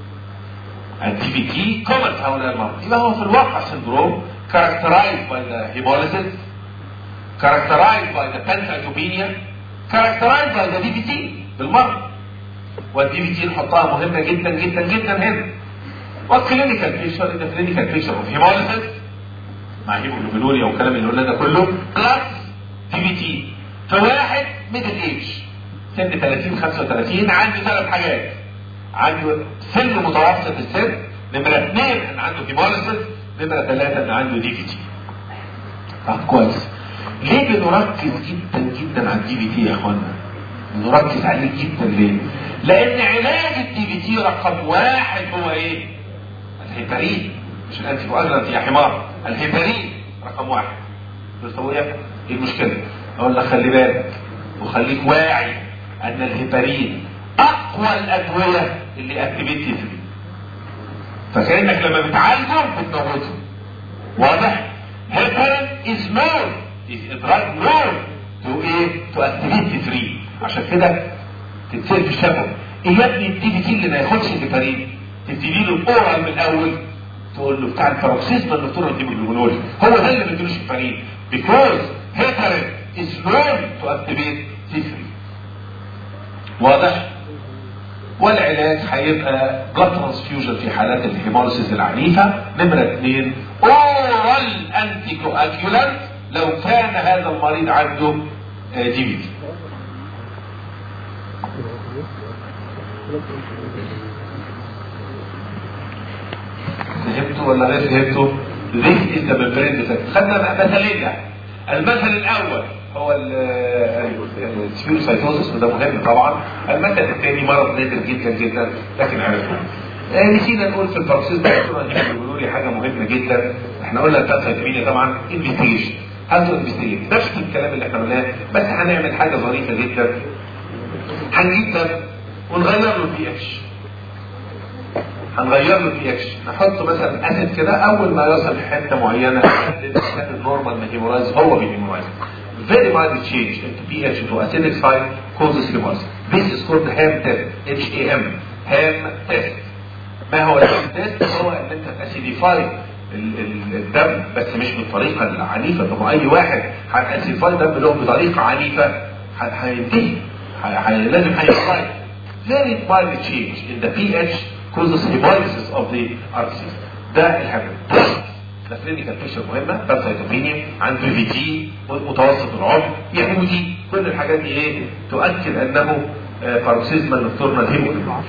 الدي في تي كومن في هؤلاء المرضى يبقى هو في الواقع سندروم characterized by the hemolysis characterized by the pancytopenia characterized by the DVT بالمرض والدي في تي نحطها مهمه جدا جدا جدا هنا والكلينيكال بيشر ان كلينيكال بيشر اوف هيموليسيس مع هيموجلوبينوريا والكلام اللي قلنا ده كله بلس دي في تي فواحد ميدل ايج سن 30 35 عندي ثلاث حاجات عنده سن متوسط السن نمرة اثنين ان عنده هيموليسيس نمرة ثلاثة ان عنده دي في تي طب كويس ليه بنركز جدا جدا على الدي في تي يا اخوانا؟ بنركز عليه جدا ليه؟ لان علاج الدي في تي رقم واحد هو ايه؟ الهيبرين مش الانتي كواجلانت يا حمار الهيبرين رقم واحد بس هو ايه المشكله؟ اقول لك خلي بالك وخليك واعي ان الهيبرين اقوى الادويه اللي اكتيفيت فيه فكانك لما بتعالجه بتموته واضح؟ هيبرين از نون is a drug known to ايه؟ to activate 3 عشان كده تتسال في الشفوي ايه يا ابني الدي في تي اللي ما ياخدش هيبرين تبتدي له الاورال من الاول تقول له بتاع الباروكسيزما النكتورال هيموجلوبينوريا هو ده اللي ما ادلوش هيبرين because heparin is known to activate C3 واضح؟ والعلاج هيبقى بلاد ترانسفيوجن في حالات الهيموليسيس العنيفة نمرة اثنين اورال انتي كواجولانت لو كان هذا المريض عنده دي في تي فهمتوا ولا غير فهمتوا؟ This is the membrane defect. خدنا مثلين يعني. المثل الأول هو السبيروسايتوزس وده مهم طبعا. المثل الثاني مرض نادر جدا جدا لكن عرفناه. آه نسينا نقول في البروكسيزم بيقولوا لي حاجه مهمه جدا احنا قلنا البانسايتومينيا طبعا انفستيجيشن هاتوا انفستيجيت نفس الكلام اللي احنا قلناه بس هنعمل حاجه ظريفه جدا هنجيب دم ونغير له البي اتش هنغير له البي اتش نحط مثلا اسيد كده اول ما يوصل لحته معينه النورمال ما هيمورايز هو بيهيمورايز very mild change into pH to acidic side causes hemolysis. This is called HAM test, H-A-M, HAM test. ما هو الهام تيست؟ هو ان انت تاسيديفاي الدم بس مش بالطريقه العنيفه طب اي واحد هتاسيديفاي الدم له بطريقه عنيفه هينتهي لازم هيحصل very mild change in the pH causes hemolysis of the RBCs ده الهام ده كلينيكال بيشر مهمه ده سيتوبينيا عنده في تي متوسط العمر يهودي كل الحاجات دي ايه تؤكد انه باروكسيزما نكتورنال هيموجلوبين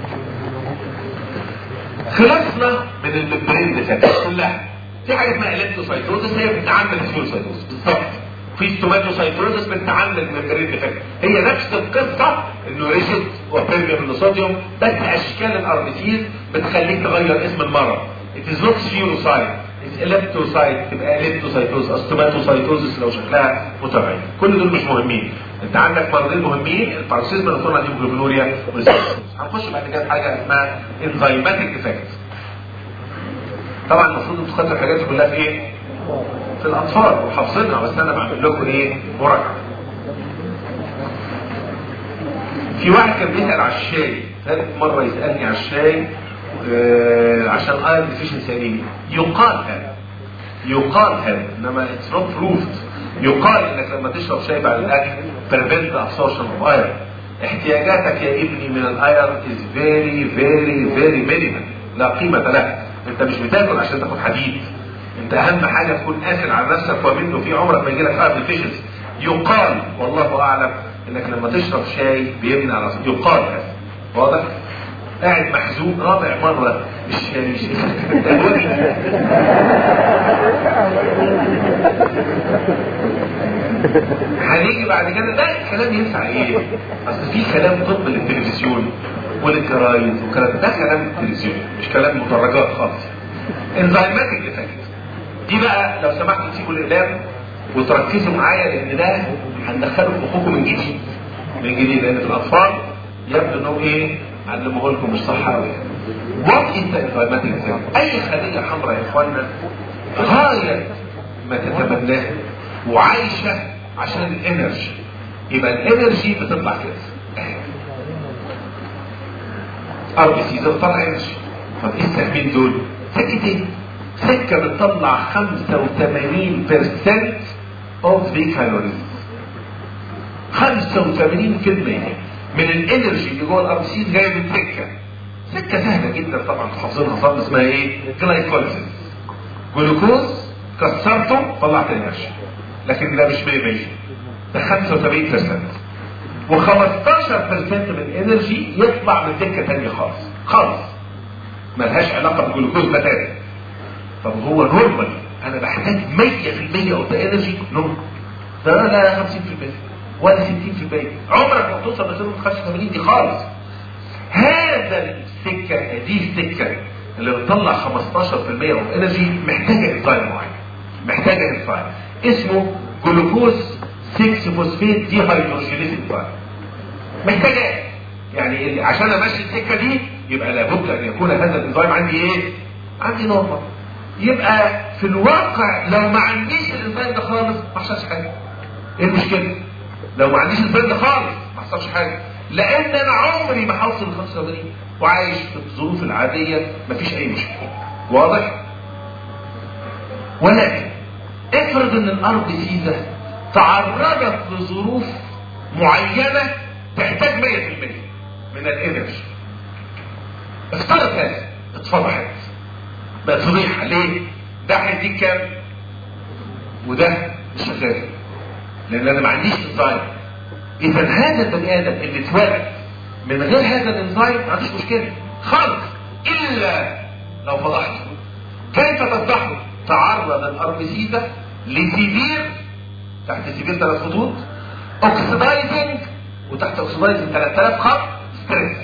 خلصنا من الممبرين اللي فاتت كلها في حاجه اسمها الكتروسايتوزس هي بتعمل السيروسايتوزس بالظبط في ستوماتوسايتوزس بتعمل الممبرين اللي فاتت هي نفس القصه انه ريجيد وبيرميبل للصوديوم بس اشكال الار بي سيز بتخليك تغير اسم المرض It is not spherocyte It's eleptocyte تبقى الكتروسايتوز استوماتوسايتوزس لو شكلها متغير كل دول مش مهمين انت عندك مرضين مهمين الباروكسيزما نوتورنا دي جلوبينوريا هنخش بعد كده في حاجه اسمها انزيماتيك افكت طبعا المفروض انتوا خدتوا الحاجات دي كلها في ايه؟ في الاطفال وحافظينها بس انا بعمل لكم ايه؟ مراجعه في واحد كان بيسال على الشاي ثالث مره يسالني على الشاي آه عشان ايرون ديفيشنسي انيميا يقال هذا يقال هذا انما اتس نوت بروفد يقال انك لما تشرب شاي بعد الاكل prevent absorption of iron احتياجاتك يا ابني من الايرون is very very very minimal لا قيمة لها انت مش بتاكل عشان تاخد حديد انت اهم حاجة تكون قافل على نفسك ومنه في عمرك ما يجيلك ايرون ديفيشنسي يقال والله اعلم انك لما تشرب شاي بيبني على يقال هذا واضح؟ قاعد محزون رابع مرة الشاي هنيجي بعد كده ده الكلام ينفع ايه؟ اصل في كلام طب للتلفزيون وللجرايد وكلام ده كلام التلفزيون مش كلام مدرجات خالص انزيماتيك افكت دي بقى لو سمحتوا تسيبوا الاقلام وتركزوا معايا لان ده هندخله في مخكم من جديد من جديد لان في الاطفال يبدو انهم ايه علموه لكم مش صح قوي وات انت انزيماتيك اي خليه حمراء يا اخوانا غايه ما تتمناه وعايشه عشان الانرجي يبقى الانرجي بتطلع كده ار بي سي بتطلع انرجي طب ايه السهمين دول؟ سكه ايه؟ سكه بتطلع 85% اوف ذا كالوريز 85% من الانرجي اللي جوه الار بي سي جايه من سكه سكه سهله جدا طبعا حافظينها صار اسمها ايه؟ جلايكوليسيس جلوكوز كسرته طلعت انرجي لكن ده مش 100 ده 75% و15% من الانرجي يطلع من سكه ثانيه خالص خالص ملهاش علاقه بالجلوكوز بتاتا طب هو نورمال انا بحتاج 100% اوف ذا انرجي نو ده لا 50% ولا 60% عمرك ما توصل ل 85 دي خالص هذا السكه دي السكه اللي بتطلع 15% اوف انرجي محتاجه انزيم معين محتاجه انزيم اسمه جلوكوز 6 فوسفيت دي هيدروجينيز انزيم محتاجه يعني عشان امشي السكه دي يبقى لابد ان يكون هذا الانزيم عندي ايه؟ عندي نورمال يبقى في الواقع لو ما عنديش الانزيم ده خالص ما حصلش حاجه ايه المشكله؟ لو ما عنديش الانزيم ده خالص ما حصلش حاجه لان انا عمري ما هوصل ل 85 وعايش في الظروف العاديه مفيش اي مشكله واضح؟ ولكن افرض ان الارض سي ده تعرضت لظروف معينه تحتاج 100% من الانرجي افترض هذا اتفضحت بقت فضيحه ليه؟ ده هيديك كام؟ وده مش شغال لان انا ما عنديش انزيم اذا هذا البني ادم اللي اتولد من غير هذا الانزيم ما عندوش مشكله خالص الا لو فضحته كيف تفضحه؟ تعرض الاربسيده لسيفير تحت سيفير ثلاث خطوط اوكسيدايزنج وتحت اوكسيدايزنج 3000 خط ستريس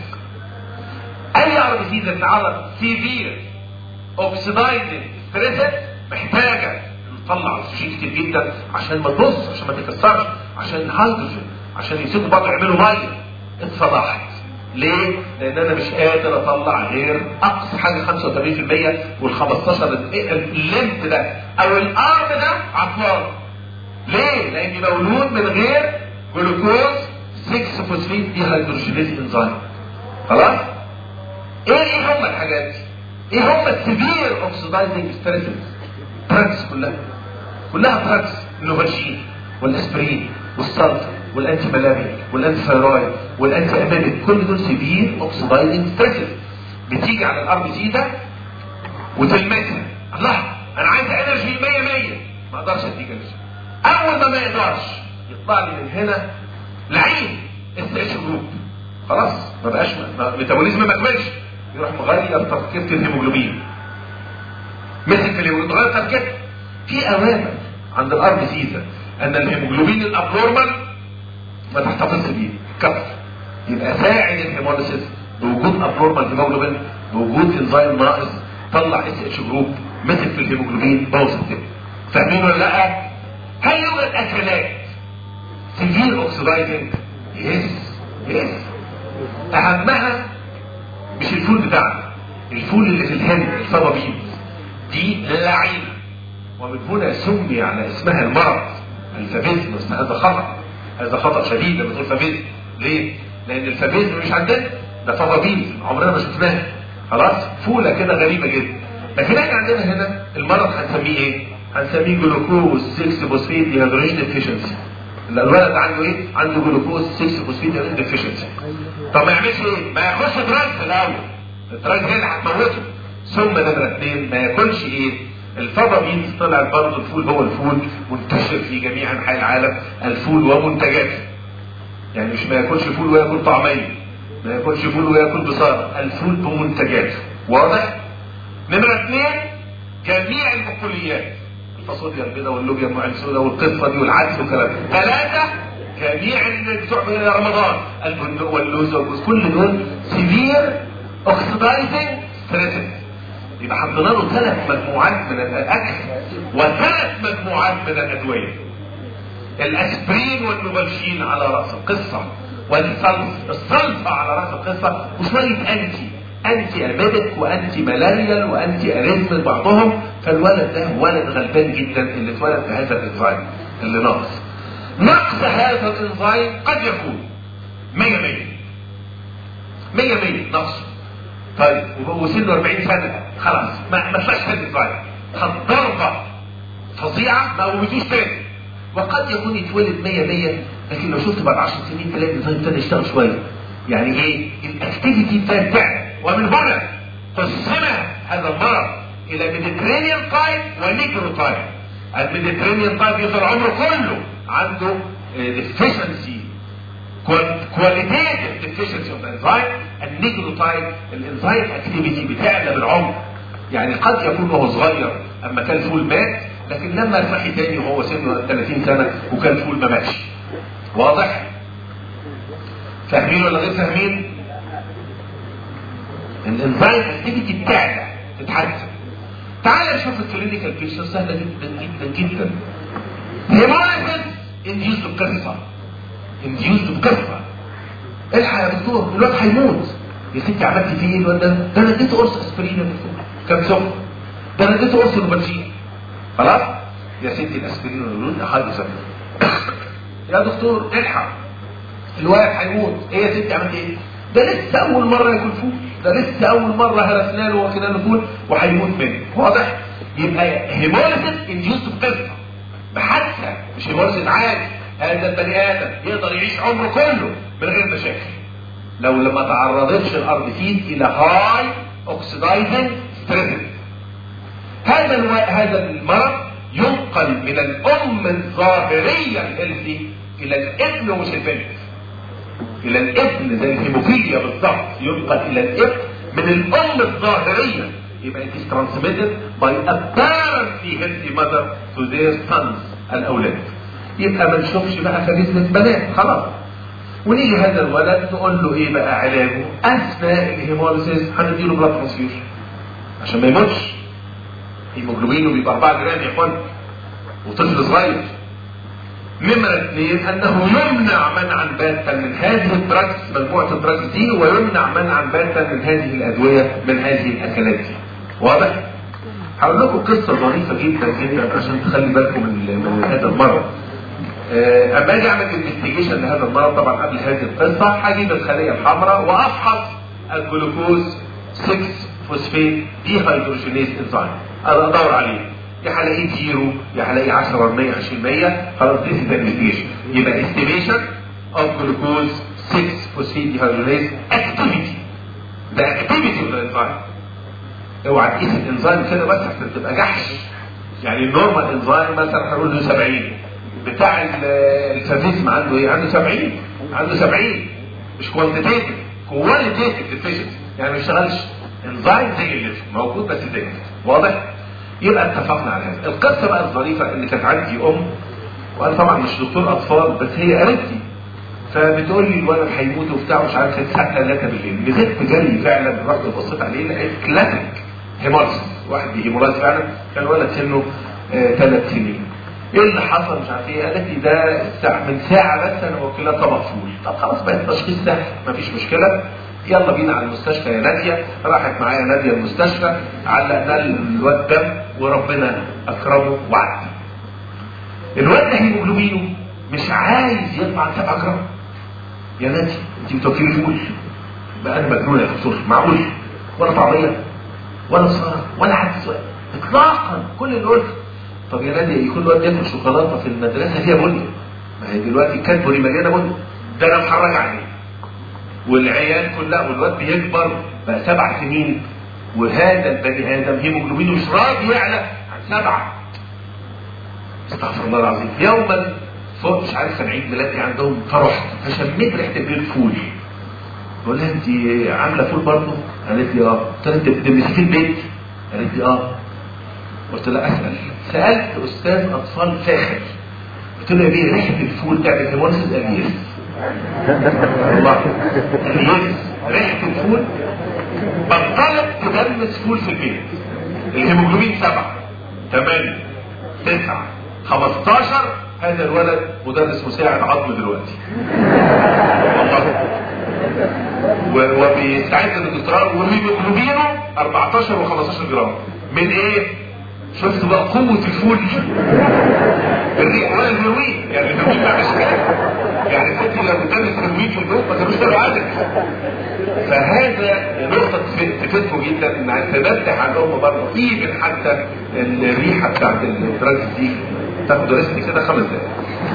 اي اربسيده تتعرض سيفير اوكسيدايزنج ستريس محتاجه نطلع اكسجين كتير جدا عشان ما تبص عشان ما تكسرش عشان الهيدروجين عشان يسيبوا بعض يعملوا ميه اتفضحت ليه؟ لان انا مش قادر اطلع غير اقصى حاجه 85% وال 15 الليمت ده او الارم ده عطلان. ليه؟ لاني مولود من غير جلوكوز 6 فوسفيت دي هيدروجينيز انزيم. خلاص؟ ايه ايه هم الحاجات دي؟ ايه هم السيفير اوكسيدايزنج ستريسز؟ دراجز كلها. كلها دراجز النوفالجين والاسبرين والسلطه والانتي ملامي والانتي ثايرويد والانتي اميبيك كل دول سيفير اوكسيدايزنج ستريسز بتيجي على الارض سيدا وتلمسها الله انا عايز انرجي 100 100 ما اقدرش اديك انرجي اول ما ما يقدرش يطلع لي من هنا لعين اس اتش جروب خلاص ما بقاش ميتابوليزم ما كملش يروح مغير تركيبه الهيموجلوبين مسك الهيموجلوبين غير تركيبته في اوامر عند الارض سيدا ان الهيموجلوبين الابنورمال ما تحتفظش بيه كفر يبقى ساعد الهيموليسيس بوجود ابنورمال هيموجلوبين بوجود انزيم ناقص طلع اس اتش جروب مسك في الهيموجلوبين بوظ الدنيا فاهمين ولا لا؟ هل يوجد اكلات سيفير اوكسيدايزنج؟ يس يس اهمها مش الفول بتاعنا الفول اللي في الهند الفابا بينز دي لعينه ومن هنا سمي على اسمها المرض الفابيزم اسمها هذا خطأ هذا خطأ شديد لما تقول فابيزم ليه؟ لأن الفابيزم مش عندنا ده فابابيز عمرنا ما شفناها خلاص فولة كده غريبة جدا لكن احنا عندنا هنا المرض هنسميه ايه؟ هنسميه جلوكوز 6 فوسفيت ديهيدروجين ديفيشنسي الولد عنده ايه؟ عنده جلوكوز 6 فوسفيت ديهيدروجين ديفيشنسي طب ما يعملش ايه؟ ما ياخدش دراج الاول الدراج هي اللي هتموته ثم نمرة اثنين ما ياكلش ايه؟ الفضا بينز طلع برضه الفول هو الفول منتشر في جميع انحاء العالم الفول ومنتجاته يعني مش ما ياكلش فول وياكل طعميه ما ياكلش فول وياكل بصارة الفول بمنتجاته واضح نمرة اثنين جميع البقوليات الفاصوليا البيضاء واللوبيا ام السوداء والقصه دي والعدس والكلام ثلاثه جميع اللي بتوع رمضان البندق واللوز والجوز كل دول سيفير اوكسيدايزنج ستريسز يبقى حطينا له ثلاث مجموعات من الاكل وثلاث مجموعات من الادويه الاسبرين والنوبالشين على راس القصه والصلص الصلصه على راس القصه وشويه انتي انتي اميدك وانتي ملاريال وانتي اريزم بعضهم فالولد ده ولد غلبان جدا اللي اتولد بهذا الانزيم اللي ناقص نقص هذا الانزيم قد يكون 100 100 100 100 نقص طيب وهو سنه 40 سنه خلاص ما ما فيهاش الانزيم خد ضربه فظيعه ما قومتوش تاني وقد يكون يتولد 100 100 لكن لو شفت بعد 10 سنين تلاقي الانزيم ابتدى يشتغل شويه يعني ايه الاكتيفيتي ابتدت تعلى ومن هنا قسم هذا المرض الى ميديترينيان تايب ونيجرو تايب الميديترينيان تايب يفضل عمره كله عنده ديفيشنسي كواليتيف ديفيشنسي اوف انزايم النيجرو تايب الانزايم اكتيفيتي بتعلى بالعمر يعني قد يكون وهو صغير اما كان فول مات لكن لما صحي تاني وهو سنه 30 سنه وكان فول ما ماتش واضح؟ فاهمين ولا غير فاهمين؟ الانزايم اكتيفيتي بتعلى تتحسن تعال نشوف الكلينيكال بيكتشر سهله جدا جدا جدا هيموليسيس انديوز بقصه انديوز بقصه الحق يا دكتور الواد هيموت يا ستي عملت فيه ايه الواد ده؟ ده انا اديته قرص اسبرين يا دكتور كام سكر ده انا اديته قرص روباتين خلاص يا ستي الاسبرين والنون حاجه سكر يا دكتور الحق الواد هيموت ايه يا ستي عملت ايه؟ ده لسه اول مره ياكل فول ده لسه اول مره هرسنا له وكنا له فول وهيموت منه واضح يبقى هيموليسيس انديوس بقصه بحادثه مش هيموليسيس عادي هذا البني ادم يقدر يعيش عمره كله من غير مشاكل لو لما تعرضتش الارض فيه الى هاي اوكسيدايزنج ستريس هذا الو... هذا المرض ينقل من الام الظاهريه الهيلثي الى الابن مش البنت الى الابن زي الهيموفيليا بالضبط ينقل الى الابن من الام الظاهريه يبقى it is transmitted by apparently healthy mother to their sons الاولاد يبقى ما نشوفش بقى كاريزمة بنات خلاص ونيجي هذا الولد نقول له ايه بقى علاجه اثناء الهيموليسيس هنديله بلاد ترانسفيوجن عشان ما يموتش هيموجلوبينه بيبقى 4 جرام يا اخوان وطفل صغير نمرة اثنين انه يمنع منعا باتا من هذه الدراجز مجموعة الدراجز دي ويمنع منعا باتا من هذه الادوية من هذه الاكلات دي واضح؟ هقول لكم قصة ظريفة جدا جدا عشان تخلي بالكم من, من هذا المرض. اما اجي اعمل انفستيجيشن لهذا المرض طبعا قبل هذه القصة هجيب الخلية الحمراء وافحص الجلوكوز 6 فوسفيت دي هيدروجينيز انزيم ادور عليه يا هلاقيه زيرو يا هلاقيه 10 100 20 100 خلاص دي ده انفستيجيشن يبقى استيميشن اوف جلوكوز 6 فوسفيت دي هيدروجينيز اكتيفيتي ده اكتيفيتي اوف الانزيم اوعى تقيس الانزيم كده بس عشان تبقى جحش يعني النورمال انزيم مثلا هنقول له 70 بتاع الفافيزم عنده ايه؟ عنده 70 عنده 70 مش كوانتيتيف كواليتيف ديفيشنسي يعني ما يشتغلش انزيم زي اللي موجود بس زي واضح؟ يبقى اتفقنا على هذا القصه بقى الظريفه اللي كانت عندي ام وانا طبعا مش دكتور اطفال بس هي قالتلي فبتقول لي الولد هيموت وبتاع مش عارف كانت الساعه 3 بالليل نزلت جري فعلا رحت بصيت عليه لقيت كلاسيك هيموليس واحد هيمولايز فعلا كان ولد سنه ثلاث آه سنين ايه اللي حصل مش عارف ايه قالت لي ده الساعة من ساعه بس انا واكلها طبق فول طب خلاص بقى التشخيص سهل مفيش مشكله يلا بينا على المستشفى يا ناديه راحت معايا ناديه المستشفى علقنا الواد دم وربنا اكرمه وعدي الواد ده هيموجلوبينه مش عايز يطلع 7 جرام يا ناديه انت بتوكلي فول بقى انا مجنون يا دكتور معقول ولا طعميه ولا صار ولا عدس ولا اطلاقا كل اللي قلت طب يا ناديه يكون الواد ياكل شوكولاته في المدرسه فيها بني ما هي دلوقتي كادبوري مليانه بني ده انا اتفرج عليه والعيال كلها والواد بيكبر بقى سبع سنين وهذا البني ادم هيموجلوبينه مش راضي يعلى عن سبعه استغفر الله العظيم يوما فوق مش عارف كان عيد ميلادي عندهم فرحت فشميت ريحه البيت فول بقول لها انت عامله فول برضه؟ قالت لي اه قلت لها انت بتمسكي البيت؟ قالت لي اه قلت له اسال سالت استاذ اطفال فاخر قلت له يا بيه ريحه الفول تعمل هيموليسيس قال لي يس والله قال لي يس ريحه الفول بطلت تدمس فول في البيت الهيموجلوبين سبعة ثمانية تسعة 15 هذا الولد مدرس مساعد عظم دلوقتي والله و- وبيستعد للدكتوراه وهيموجلوبينه 14 و15 جرام من ايه؟ شفتوا بقى قوة الفول الريح ولا الهيروين يعني الهيروين ما مش كده يعني كنت لو قدامك هيروين في البيت ما كانوش طلعوا عندك فهذا نقطة تفيدكم جدا ان تنبه على الام برضه ايفن حتى الريحة بتاعت الدراجز دي تاخد ريسك كده خمس دقايق.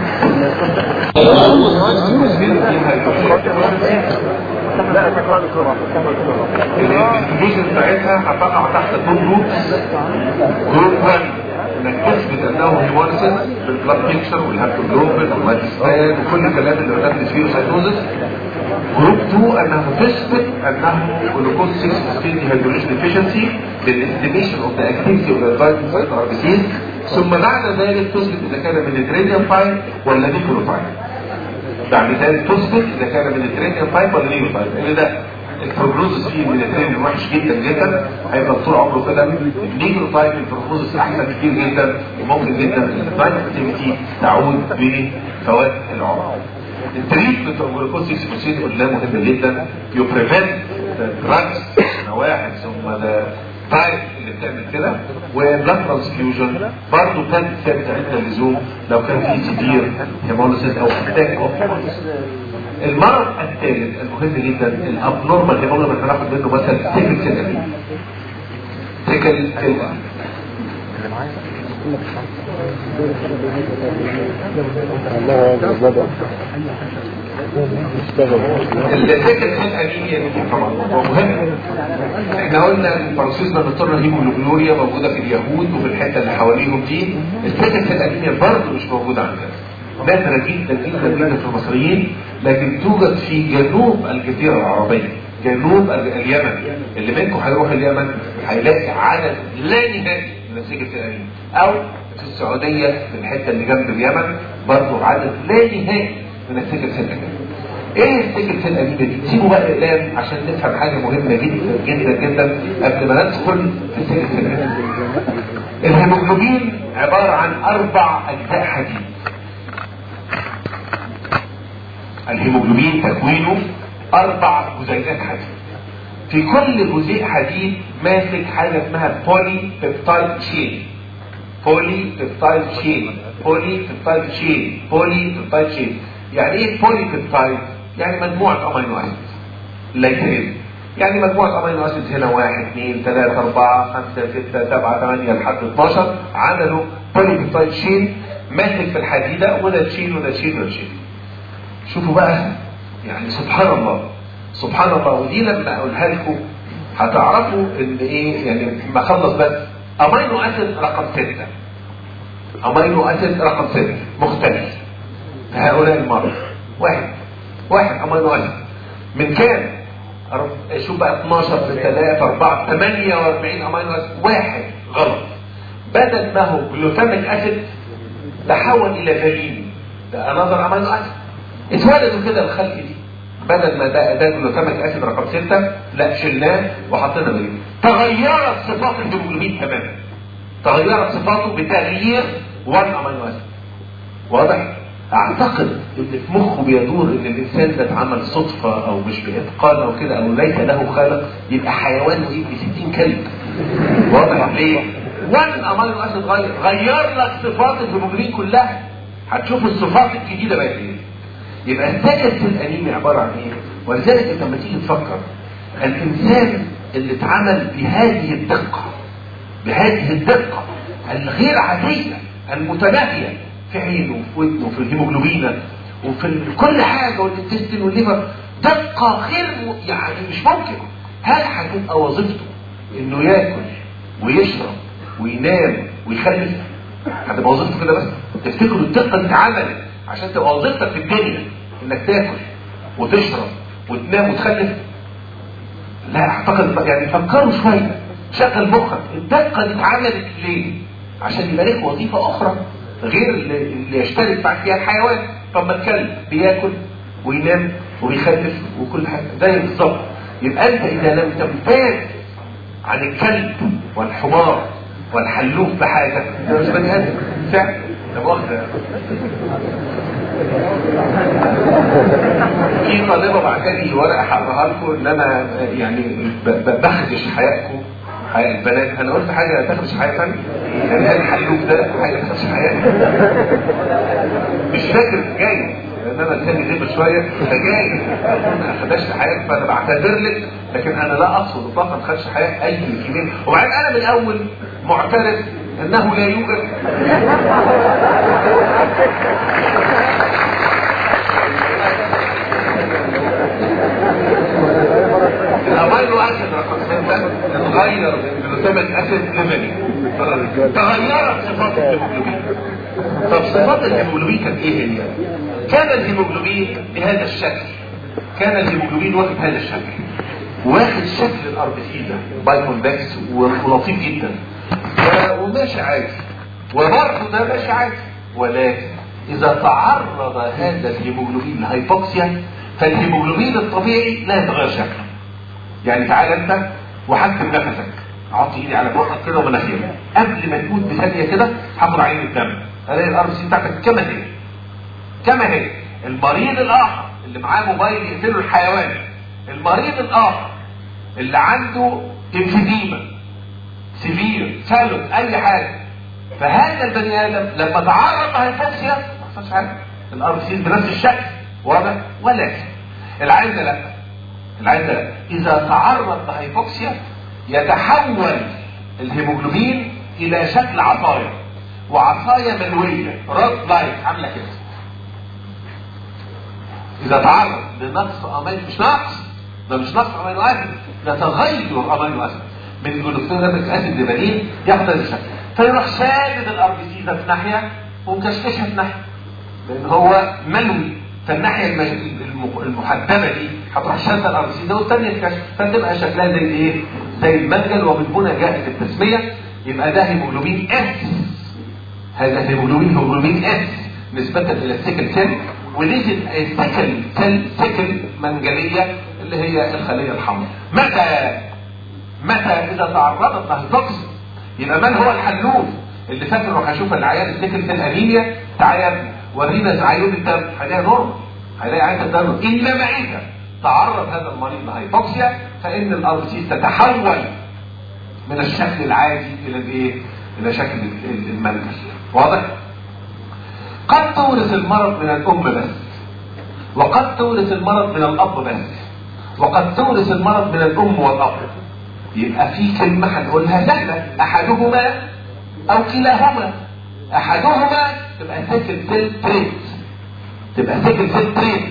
الانفستيجيشن بتاعتها هتقع تحت تو جروبس جروب 1 انك تثبت انه هيموليسيس بالبلاد بيكشر والهابتوجلوبين والهاتستان وكل الكلام اللي قلنا فيه سايتوزس جروب 2 انه تثبت انه جلوكوز 6 سبيد هيدروجين ديفيشنسي للاستيميشن اوف ذا اكتيفيتي اوف ذا دايت ار بي سيز ثم بعد ذلك تثبت اذا كان ميديترينيان فايل ولا نيكروفايل بعد ذلك تثبت اذا كان ميديترينيان فايل ولا نيكروفايل لان ده البروجنوزس فيه الميديترينيان وحش جدا جدا هيبقى طول عمره كده النيكروفايل البروجنوزس احسن كتير جدا وممكن جدا الدايت اكتيفيتي تعود بفوات العمر التريتمنت اوف جلوكوز 6 قلنا مهم جدا يو بريفنت دراجز واحد ثم ده تايب اللي بتعمل كده وبلاد ترانسفيوجن برضه كانت ثابته عند اللزوم لو كان في سيفير هيموليسيس او اتاك اوف المرض الثالث المهم جدا الابنورمال هيموليسيس هناخد منه مثلا سيكل سيل سيكل سيل السكن الانيميا دي طبعا هو مهم احنا قلنا البروسيسنا بتضطر الهيموجلوبينوريا موجوده في اليهود وفي الحته اللي حواليهم دي السكن الانيميا برضه مش موجوده عندنا نادرة جدا جدا جدا في المصريين لكن توجد في جنوب الجزيرة العربية جنوب اليمن اللي منكم هيروح اليمن هيلاقي عدد لا نهائي من السجن الانيميا او في السعودية في الحتة اللي جنب اليمن برضه عدد لا نهائي من السجن الانيميا ايه السجن في الانيميا دي؟ سيبوا بقى الاقلام عشان نفهم حاجة مهمة جدا جدا جدا قبل ما ندخل في السجن في الانيميا الهيموجلوبين عبارة عن اربع اجزاء حديد الهيموجلوبين تكوينه اربع جزيئات حديد في كل جزيء حديد ماسك حاجة اسمها بولي بيبتايد تشين بولي بيبتايد تشين بولي بيبتايد تشين بولي بيبتايد تشين يعني ايه بولي بيبتايد يعني مجموعة امينو اسيد ليترين يعني مجموعة امينو اسيد هنا واحد اثنين ثلاثة اربعة خمسة ستة سبعة ثمانية لحد 12 عملوا بولي بيبتايد تشين ماسك في الحديدة وده تشين وده تشين وده تشين شوفوا بقى يعني سبحان الله سبحان الله ودي لما اقولها لكم هتعرفوا ان ايه يعني ما اخلص بس امينو اسيد رقم ستة امينو اسيد رقم ستة مختلف هؤلاء المرضى واحد واحد امينو اسيد من كام شوف بقى 12 في 3 4 48 امينو اسيد واحد غلط بدل ما هو جلوتاميك اسيد تحول الى فالين ده انظر امينو اسيد اتولدوا كده الخلق دي بدل ما ده ده جلوتاميك اسيد رقم 6 لا شلناه وحطينا منه تغيرت صفات الهيموجلوبين تماما تغيرت صفاته بتغيير 1 امينو اسيد واضح اعتقد ان في مخه بيدور ان الانسان ده اتعمل صدفه او مش باتقان او كده او ليس له خالق يبقى حيوان وايه ب 60 كلب واضح ليه؟ 1 امينو اسيد غير غير لك صفات الهيموجلوبين كلها هتشوف الصفات الجديده بقت ايه يبقى السكت في الانيميا عباره عن ايه؟ ولذلك انت لما تيجي تفكر الانسان اللي اتعمل بهذه الدقه بهذه الدقه الغير عاديه المتناهيه في عينه وفي ودنه وفي الهيموجلوبينه وفي كل حاجه والانتستين والليفر دقه غير م... يعني مش ممكن هل هتبقى وظيفته انه ياكل ويشرب وينام ويخلف هتبقى وظيفته كده بس تفتكروا الدقه دي اتعملت عشان تبقى وظيفتك في الدنيا انك تاكل وتشرب وتنام وتخلف لا اعتقد يعني فكروا شويه شغل مخك الدقه دي اتعملت ليه عشان يبقى لك وظيفه اخرى غير اللي اللي يشترك معك فيها الحيوان طب ما الكلب بياكل وينام وبيخلف وكل حاجه زي بالظبط يبقى انت اذا لم تمتاز عن الكلب والحمار والحلوف بحاجه ده مش بني ادم فعلا ده مؤاخذه في طالبه بعتلي ورقه هقراها لكم ان انا يعني ب- ب- بخدش حياتكم حياة البنات انا قلت حاجه تخدش حياه ثانيه يعني قال الحلوف ده حاجه تخدش حياتي مش فاكر جاي لان انا لساني غيب شويه فجاي ما خدشت حياتي فانا بعتذر لك لكن انا لا اقصد اطلاقا خدش حياه اي كبير وبعدين انا من الاول معترف انه لا يوجد الامينو اسيد رقم ستة اتغير جلوتاميك اسيد ليفل تغيرت صفات الهيموجلوبين طب صفات الهيموجلوبين كانت ايه هي؟ كان الهيموجلوبين بهذا الشكل كان الهيموجلوبين واخد هذا الشكل واخد شكل الاربسيدا باي كونفكس ولطيف جدا و- وماشي عادي وبرضه ده ماشي عادي ولكن اذا تعرض هذا الهيموجلوبين لهيبوكسيا فالهيموجلوبين الطبيعي لا يتغير شكله يعني تعال انت وحكم نفسك احط ايدي على بقك كده ومناخيرك قبل ما تموت بثانيه كده هاخد عين الدم الاقي الار سي بتاعتك كما هي كما هي المريض الاخر اللي معاه موبايل يقتله الحيوان المريض الاخر اللي عنده انفيديما سيفير سالوت اي حاجه فهذا البني ادم لما تعرض لهيبوكسيا ما حصلش حاجه الار سي بنفس الشكل واضح ولكن العين ده لا العين ده اذا تعرض لهيبوكسيا يتحول الهيموجلوبين الى شكل عصايه وعصايه منويه رد لايت عامله كده اذا تعرض لنقص امين مش نقص ده مش نقص امينو اسيد ده تغير امينو اسيد من جلوكسيناميك اسيد لبنين ياخد هذا الشكل فيروح شادد الار بي سي ده في ناحيه ومكشكشها في ناحيه لان هو ملوي فالناحيه المج- الم- المحدبه دي هتروح شاده الار بي سي ده والثانيه تكشف فتبقى شكلها زي ايه؟ زي المنجل ومن هنا جاءت التسميه يبقى ده هيموجلوبين اس هذا هيموجلوبين هيموجلوبين اس نسبة إلى السيكل سيل ودي السيكل سيل سيكل منجلية اللي هي الخلية الحمراء متى متى إذا تعرضت لهيبوكس يبقى من هو الحلوف اللي فاكر روح اشوف العيان السيكل سيل انيميا تعالى يا ابني ورينا عيون الدم هلاقي نورمال هلاقي عين الدم انما اذا تعرض هذا المريض لهيبوكسيا فان الار سي تتحول من الشكل العادي الى الايه؟ الى شكل ال- المنجل واضح؟ قد تورث المرض من الام بس وقد تورث المرض من الاب بس وقد تورث المرض من الام والاب يبقى في كلمة هنقولها سهلة احدهما او كلاهما احدهما تبقى سيكل سيل تريت تبقى سيكل سيل تريت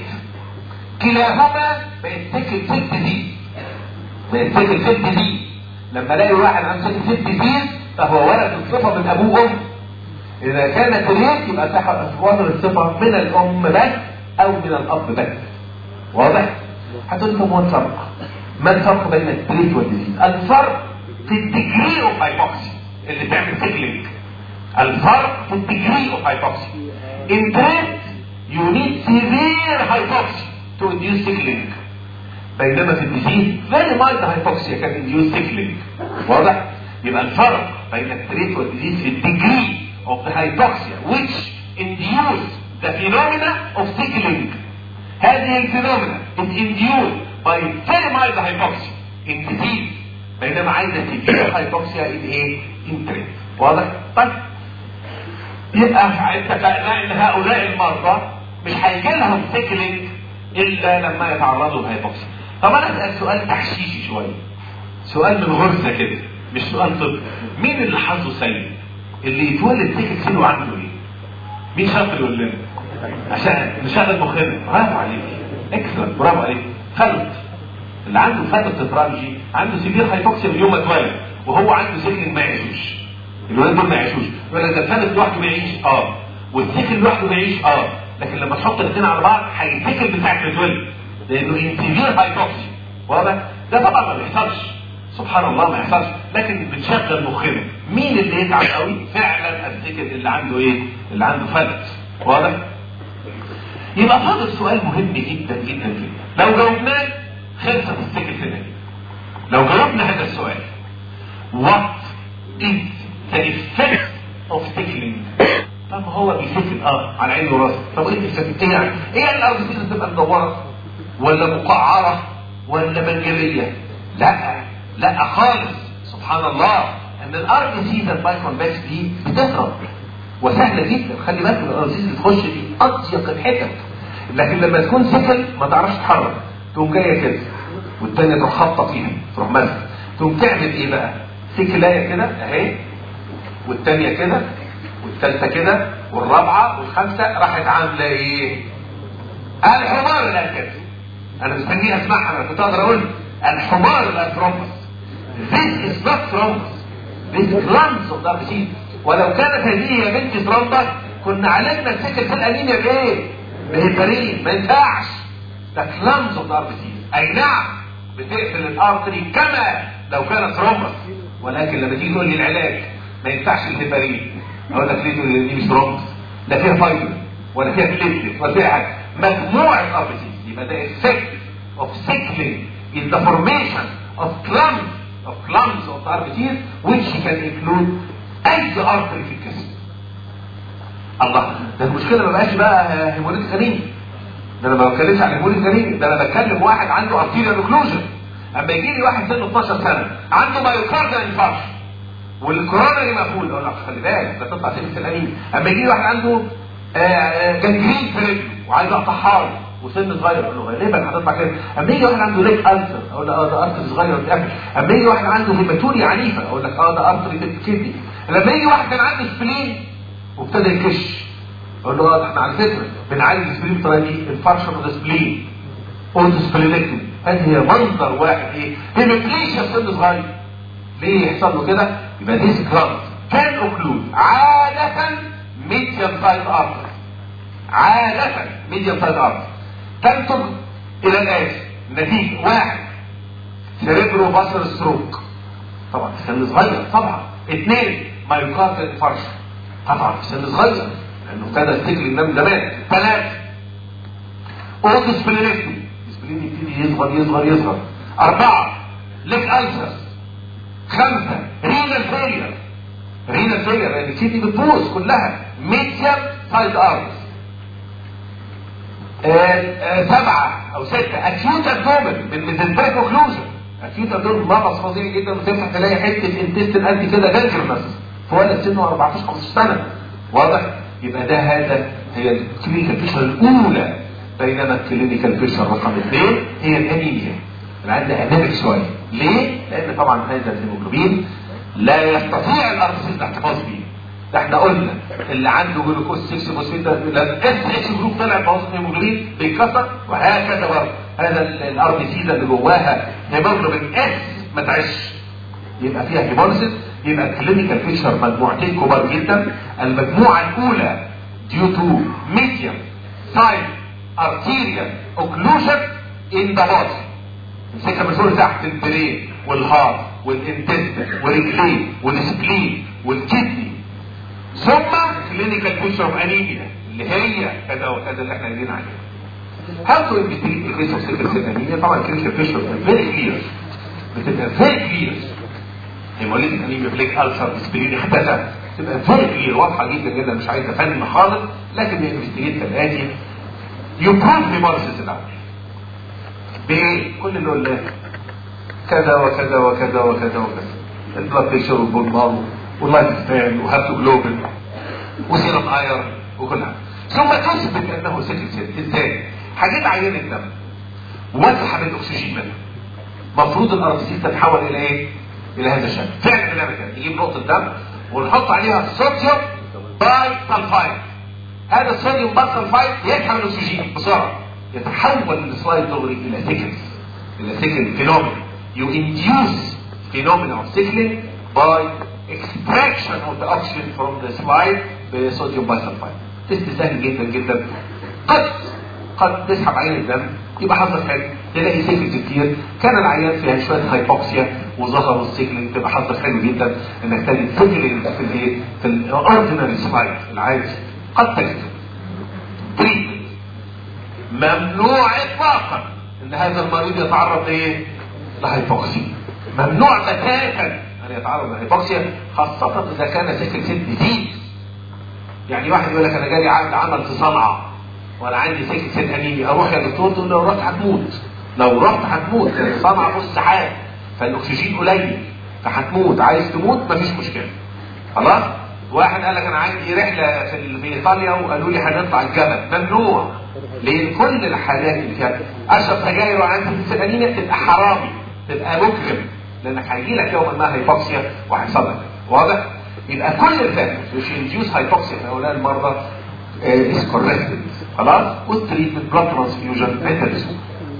كلاهما بقت سيكل سيل ديزيز بقت سيكل سيل ديزيز لما الاقي واحد عنده سيكل سيل ديزيز فهو ورث الصفة من ابوه وامه اذا كانت ريت يبقى تحت ورث الصفة من الام بس او من الاب بس واضح هتقول لي طب ما الفرق ما الفرق بين التريت والديزيز الفرق في الديجري اوف هايبوكسي اللي تعمل سيكلينج الفرق في الديجري اوف هايبوكسي in تريت you need severe hypoxia to induce sickling بينما في الديزيز very mild hypoxia can induce sickling واضح يبقى الفرق بين التريت والديزيز في الديجري of the hypoxia which induce the phenomena of sickling هذه الفينومينا is induced by very mild hypoxia in disease بينما عايزه severe hypoxia in ايه؟ in trade واضح؟ طيب يبقى اتفقنا ان هؤلاء المرضى مش هيجي لهم سيكلينج الا لما يتعرضوا للهيبوكسيا طب انا اسال سؤال تحشيشي شويه سؤال من غرزه كده مش سؤال طب مين اللي حظه سيء اللي يتولد سيكل سيل وعنده ايه مين شاطر يقول لنا عشان نشغل مخنا برافو عليك اكسلنت برافو عليك خلط اللي عنده فتره تترالجي عنده سيفير هايبوكسيا من يوم ما اتولد وهو عنده سيكل ما يعيشوش الولاد دول ما يعيشوش يقول لك ده الفلت لوحده ما يعيش اه والسيكل لوحده ما يعيش اه لكن لما تحط الاثنين على بعض هيتسكل بتاعك تتولد لانه انتيفير هايبوكسيا واضح ده طبعا ما بيحصلش سبحان سبحان الله ما يحصلش لكن بنشغل مخنا مين اللي يتعب قوي فعلا السكن اللي عنده ايه اللي عنده فلت واضح يبقى فاضل سؤال مهم جدا جدا جدا لو جاوبناه خلصت السكن هنا لو جاوبنا هذا السؤال what is the effect of tickling طب هو بيسكن اه على عينه وراسه طب ايه الافكت ايه يعني ايه الارض دي تبقى مدوره ولا مقعره ولا منجليه لا لا خالص سبحان الله ان الارض دي الباي كونفكس دي بتهرب وسهله جدا خلي بالك الارض دي تخش في اضيق الحتت لكن لما تكون سكن ما تعرفش تتحرك تقوم جايه كده والتانيه تروح خابطه فيها تروح ماسكه تقوم تعمل ايه بقى سكلايه كده اهي والتانيه كده والثالثه كده والرابعه والخامسه راحت عامله ايه؟ الحمار الاسكت انا مستني اسمعها انا كنت اقدر اقول الحمار الاترومبس This is not thrombus. This is lumps of the disease. ولو كانت هذه يا بنتي ثرومبس كنا عالجنا السكر في الانيميا بايه؟ بهيبرين ما ينفعش. ده كلامز اوف ذا اي نعم بتقفل الارتري كما لو كانت ثرومبس ولكن لما تيجي تقول لي العلاج ما ينفعش الهيبرين اقول لك ليه تقول دي مش ثرومبس لا فيها فايبر ولا فيها بليتلت ولا فيها حاجه مجموعه ارتريز يبقى ده effect of sickling is the formation of clumps of clumps of arteries which can include اي artery في الجسم الله ده المشكله ما بقاش بقى هيموليت غريب ده انا ما بتكلمش عن هيموليت غريب ده انا بتكلم واحد عنده arterial occlusion اما يجي لي واحد سنه 12 سنه عنده مايوكاردال انفاركشن والكورونري مقفول اقول لك خلي بالك ده تطلع سكه الانين اما يجي لي واحد عنده جنجرين في رجله وعايز اقطعها له وسن صغير اقول له غالبا هتطلع كده اما يجي واحد عنده ليك السر اقول له اه ده ارتري صغير وتقفل اما يجي واحد عنده هيماتوريا عنيفه اقول لك اه ده ارتري كدني لما يجي واحد كان عنده سبلين وابتدى يكش اقول له اه ده احنا على فكره بنعالج السبلين بالطريقه دي الفرشه اوف سبلين اوتو سبلينكتومي هذه هي منظر واحد ايه هيماتريشيا سن صغير ليه يحصل له كده يبقى ديس كلامز كان اوكلود عاده ميديم سايز ارتري عاده ميديم سايز ارتري تنتج الى الاتي نتيجه واحد سيريبرو باسر ستروك طبعا في سن صغير طبعا اثنين مايوكاردال انفاركشن طبعا في سن صغير لانه ابتدى السجل ينام زمان ثلاثه اوتو سبلينكتومي السبلين يبتدي يصغر يصغر يصغر اربعه ليك السرز خمسه رينال فيلير رينال فيلير لان الكيدني بتبوظ كلها ميديم سايز ارمز سبعة او ستة اكيوت ابدومن من ميزنتريك اوكلوجن اكيوت ابدومن مرض فظيع جدا وتفتح تلاقي حتة انتستن قد كده جانجرنس في ولد سنه 14 15 سنة واضح يبقى ده هذا هي الكلينيكال فيشر الاولى بينما الكلينيكال فيشر رقم اثنين هي الانيميا اللي عندها انيميك شوية ليه؟ لان طبعا هذا الهيموجلوبين لا يستطيع الارتسيس الاحتفاظ به ده احنا قلنا اللي عنده جلوكوز 6 فوسفيت ده الاس اتش جروب طلع بوظ الهيموجلوبين بيتكسر وهكذا برضه هذا الار بي سي اللي جواها هيموجلوبين اس ما تعيش يبقى فيها هيموليسيس يبقى الكلينيكال فيشر مجموعتين كبار جدا المجموعه الاولى ديو تو ميديوم سايد ارتيريال اوكلوجن ان ذا بودي السكه مسؤول تحت البرين والهارت والانتستين ورجلين والسبلين والكدني ثم كلينيكال فيشر اوف انيميا اللي هي كذا وكذا اللي احنا قايلين عليها. هاو تو انفستيجيت الكيس اوف سيكل سيل انيميا طبعا كلينيكال فيشر فيري كلير بتبقى فيري كلير هيموليتيك انيميا بليك السر سبلين اختفى تبقى فيري كلير واضحه جدا جدا مش عايز افنن خالص لكن الانفستيجيت كالاتي يبروف هيموليسيس الاول بايه؟ كل اللي قلناه كذا وكذا وكذا وكذا وكذا البلاد بريشر والبول مارو واللايف ستايل وهابتوجلوبين وسيرم اير وكل حاجه ثم تثبت انه سيكل سيل ازاي؟ هجيب عينه دم واسحب الاكسجين منها المفروض الاربسيس تتحول الى ايه؟ الى هذا الشكل فعلا بنعمل كده نجيب نقطه دم ونحط عليها صوديوم باي سلفايد هذا الصوديوم باي سلفايد يسحب الاكسجين بسرعه يتحول السلايد دغري الى سيكلز الى سيكل فينومينا you induce phenomena of sickling by extraction of the oxygen from the slide بصوديوم بايسلفايد تست سهل جدا جدا قد قد تسحب عين الدم يبقى حظك حلو تلاقي سيكلز كتير كان العيان فيها شويه هايبوكسيا وظهروا السيكلينج تبقى حظك حلو جدا انك تجد سيكلينج في الايه في الاوردينري سلايد العادي قد تجد تريتمنت ممنوع اطلاقا ان هذا المريض يتعرض لايه؟ لهايبوكسيا ممنوع بتاتا ان يتعرض لهايبوكسيا خاصة اذا كان سيكل سيل ديزيز يعني واحد يقول لك انا جالي عقد عمل في صنعاء وانا عندي سيكل سيل انيميا اروح يا دكتور تقول لو رحت هتموت لو رحت هتموت لان صنعاء بص سحاب فالاكسجين قليل فهتموت عايز تموت مفيش مشكله خلاص واحد قال لك انا عندي رحله في في ايطاليا وقالوا لي هنطلع الجبل ممنوع لان كل الحالات اللي فيها اشرب سجاير وعندي سيكل انيميا تبقى حرامي تبقى مجرم لانك هيجي لك يوما ما هايبوكسيا وهيحصل لك واضح؟ يبقى كل الفاكتورز which induce هايبوكسيا في هؤلاء المرضى از كوركتد خلاص والتريتمنت بلاد ترانسفيوجن عند الاسبوع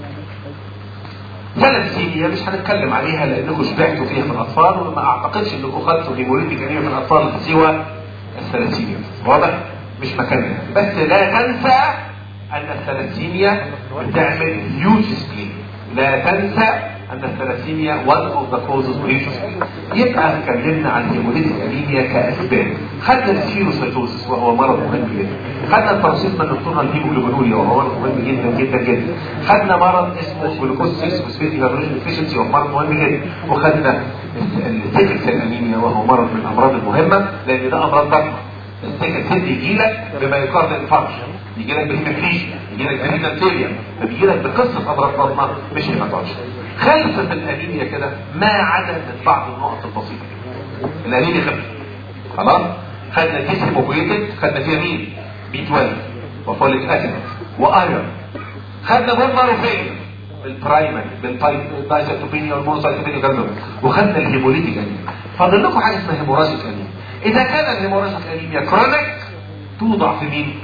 ثلاثيميا مش هنتكلم عليها لانكم شبعتوا فيها في الاطفال وما اعتقدش انكم خدتوا هيموليتيك انيميا من الاطفال سوى الثلاثيميا واضح؟ مش مكانها بس لا تنسى ان الثلاثيميا بتعمل هيوج سبلين لا تنسى ان الثلاثيميا one of the causes of leukocytosis يبقى اتكلمنا عن هيموليتيك انيميا كاسباب خدنا السيروسيتوسيس وهو مرض مهم جدا خدنا الباراسيتما نكتورنال هيموجلوبينوريا وهو مرض مهم جدا جدا جدا خدنا مرض اسمه جلوكوز 6 فوسفيتي هيدروجين ديفيشنسي وهو مرض مهم جدا وخدنا السيكل سيل انيميا وهو مرض من الامراض المهمه لان ده امراض بطنه السيكل سيل يجي لك بمايوكارد انفاركشن يجي لك بهيماتريشيا يجي لك بهيماتيريا فبيجي لك بقصه امراض بطنه مش هيماتولوجي خلفت الانيميا كده ما عدا من بعض النقط البسيطه الانيميا خفت خلاص خدنا ديسيموبويتد خدنا فيها مين بي 12 وفوليك اسيد وايرون خدنا بولماروفين بالبرايمري بالدايسيتوبينيا والمونوسايتوبينيا والكلام وخدنا الهيموليتيك انيميا فاضل لكم حاجه اسمها هيموراجيك انيميا اذا كان الهيموراجيك انيميا كرونيك توضع في مين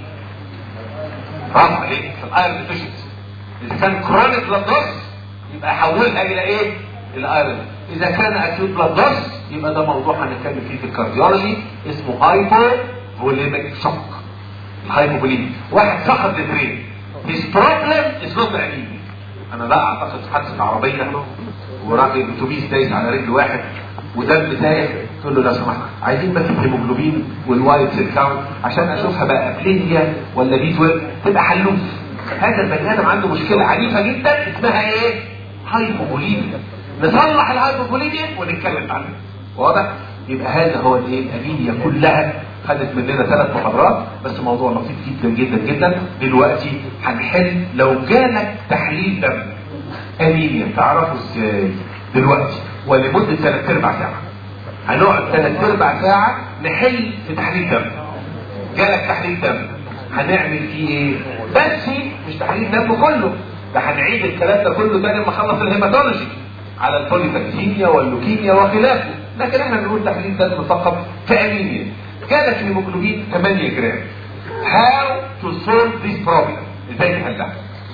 رفع ليه في الايرون ديفيشنسي اذا كان كرونيك بلاد يبقى حولها الى ايه الى ايرون اذا كان اكيوت بلاد لوس يبقى ده موضوع هنتكلم فيه في الكارديولوجي اسمه هايبو فوليميك شوك الهايبوفوليميك واحد فقد البرين his problem is not anemia انا لا اعتقد حادثه عربيه وراجل اتوبيس دايس على رجل واحد ودم تايه تقول له لو سمحت عايزين بس الهيموجلوبين والوايت سيل كاونت عشان اشوفها بقى ابلينيا ولا بي 12 تبقى حلوف هذا البني ادم عنده مشكله عنيفه جدا اسمها ايه؟ هايبوبوليميا نصلح الهايبوبوليميا ونتكلم عنها واضح يبقى هذا هو الايه الانيميا كلها خدت مننا ثلاث محاضرات بس موضوع لطيف جدا جدا جدا دلوقتي هنحل لو جالك تحليل دم انيميا تعرفوا ازاي دلوقتي ولمده ثلاث ارباع ساعه هنقعد ثلاث ارباع ساعه نحل في تحليل دم جالك تحليل دم هنعمل فيه ايه بس مش تحليل دم كله ده هنعيد الكلام ده كله تاني لما اخلص الهيماتولوجي على البوليفاكسيميا واللوكيميا وخلافه لكن احنا بنقول تحليل دم فقط في انيميا جالك هيموجلوبين 8 جرام how to solve this problem ازاي نحلها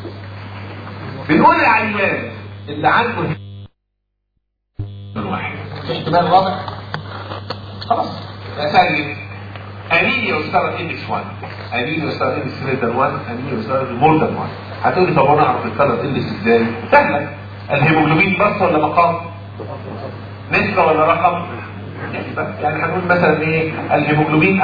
بنقول العيان اللي عنده واحد احتمال واضح خلاص يا سهل انيميا وستارت اندكس 1 انيميا وستارت اندكس greater 1 انيميا وستارت مور ذان 1 هتقولي طب انا اعرف الستارت اندكس ازاي سهله الهيموجلوبين بس ولا مقام نسبه ولا رقم نسبه يعني هنقول مثلا ايه الهيموجلوبين 40%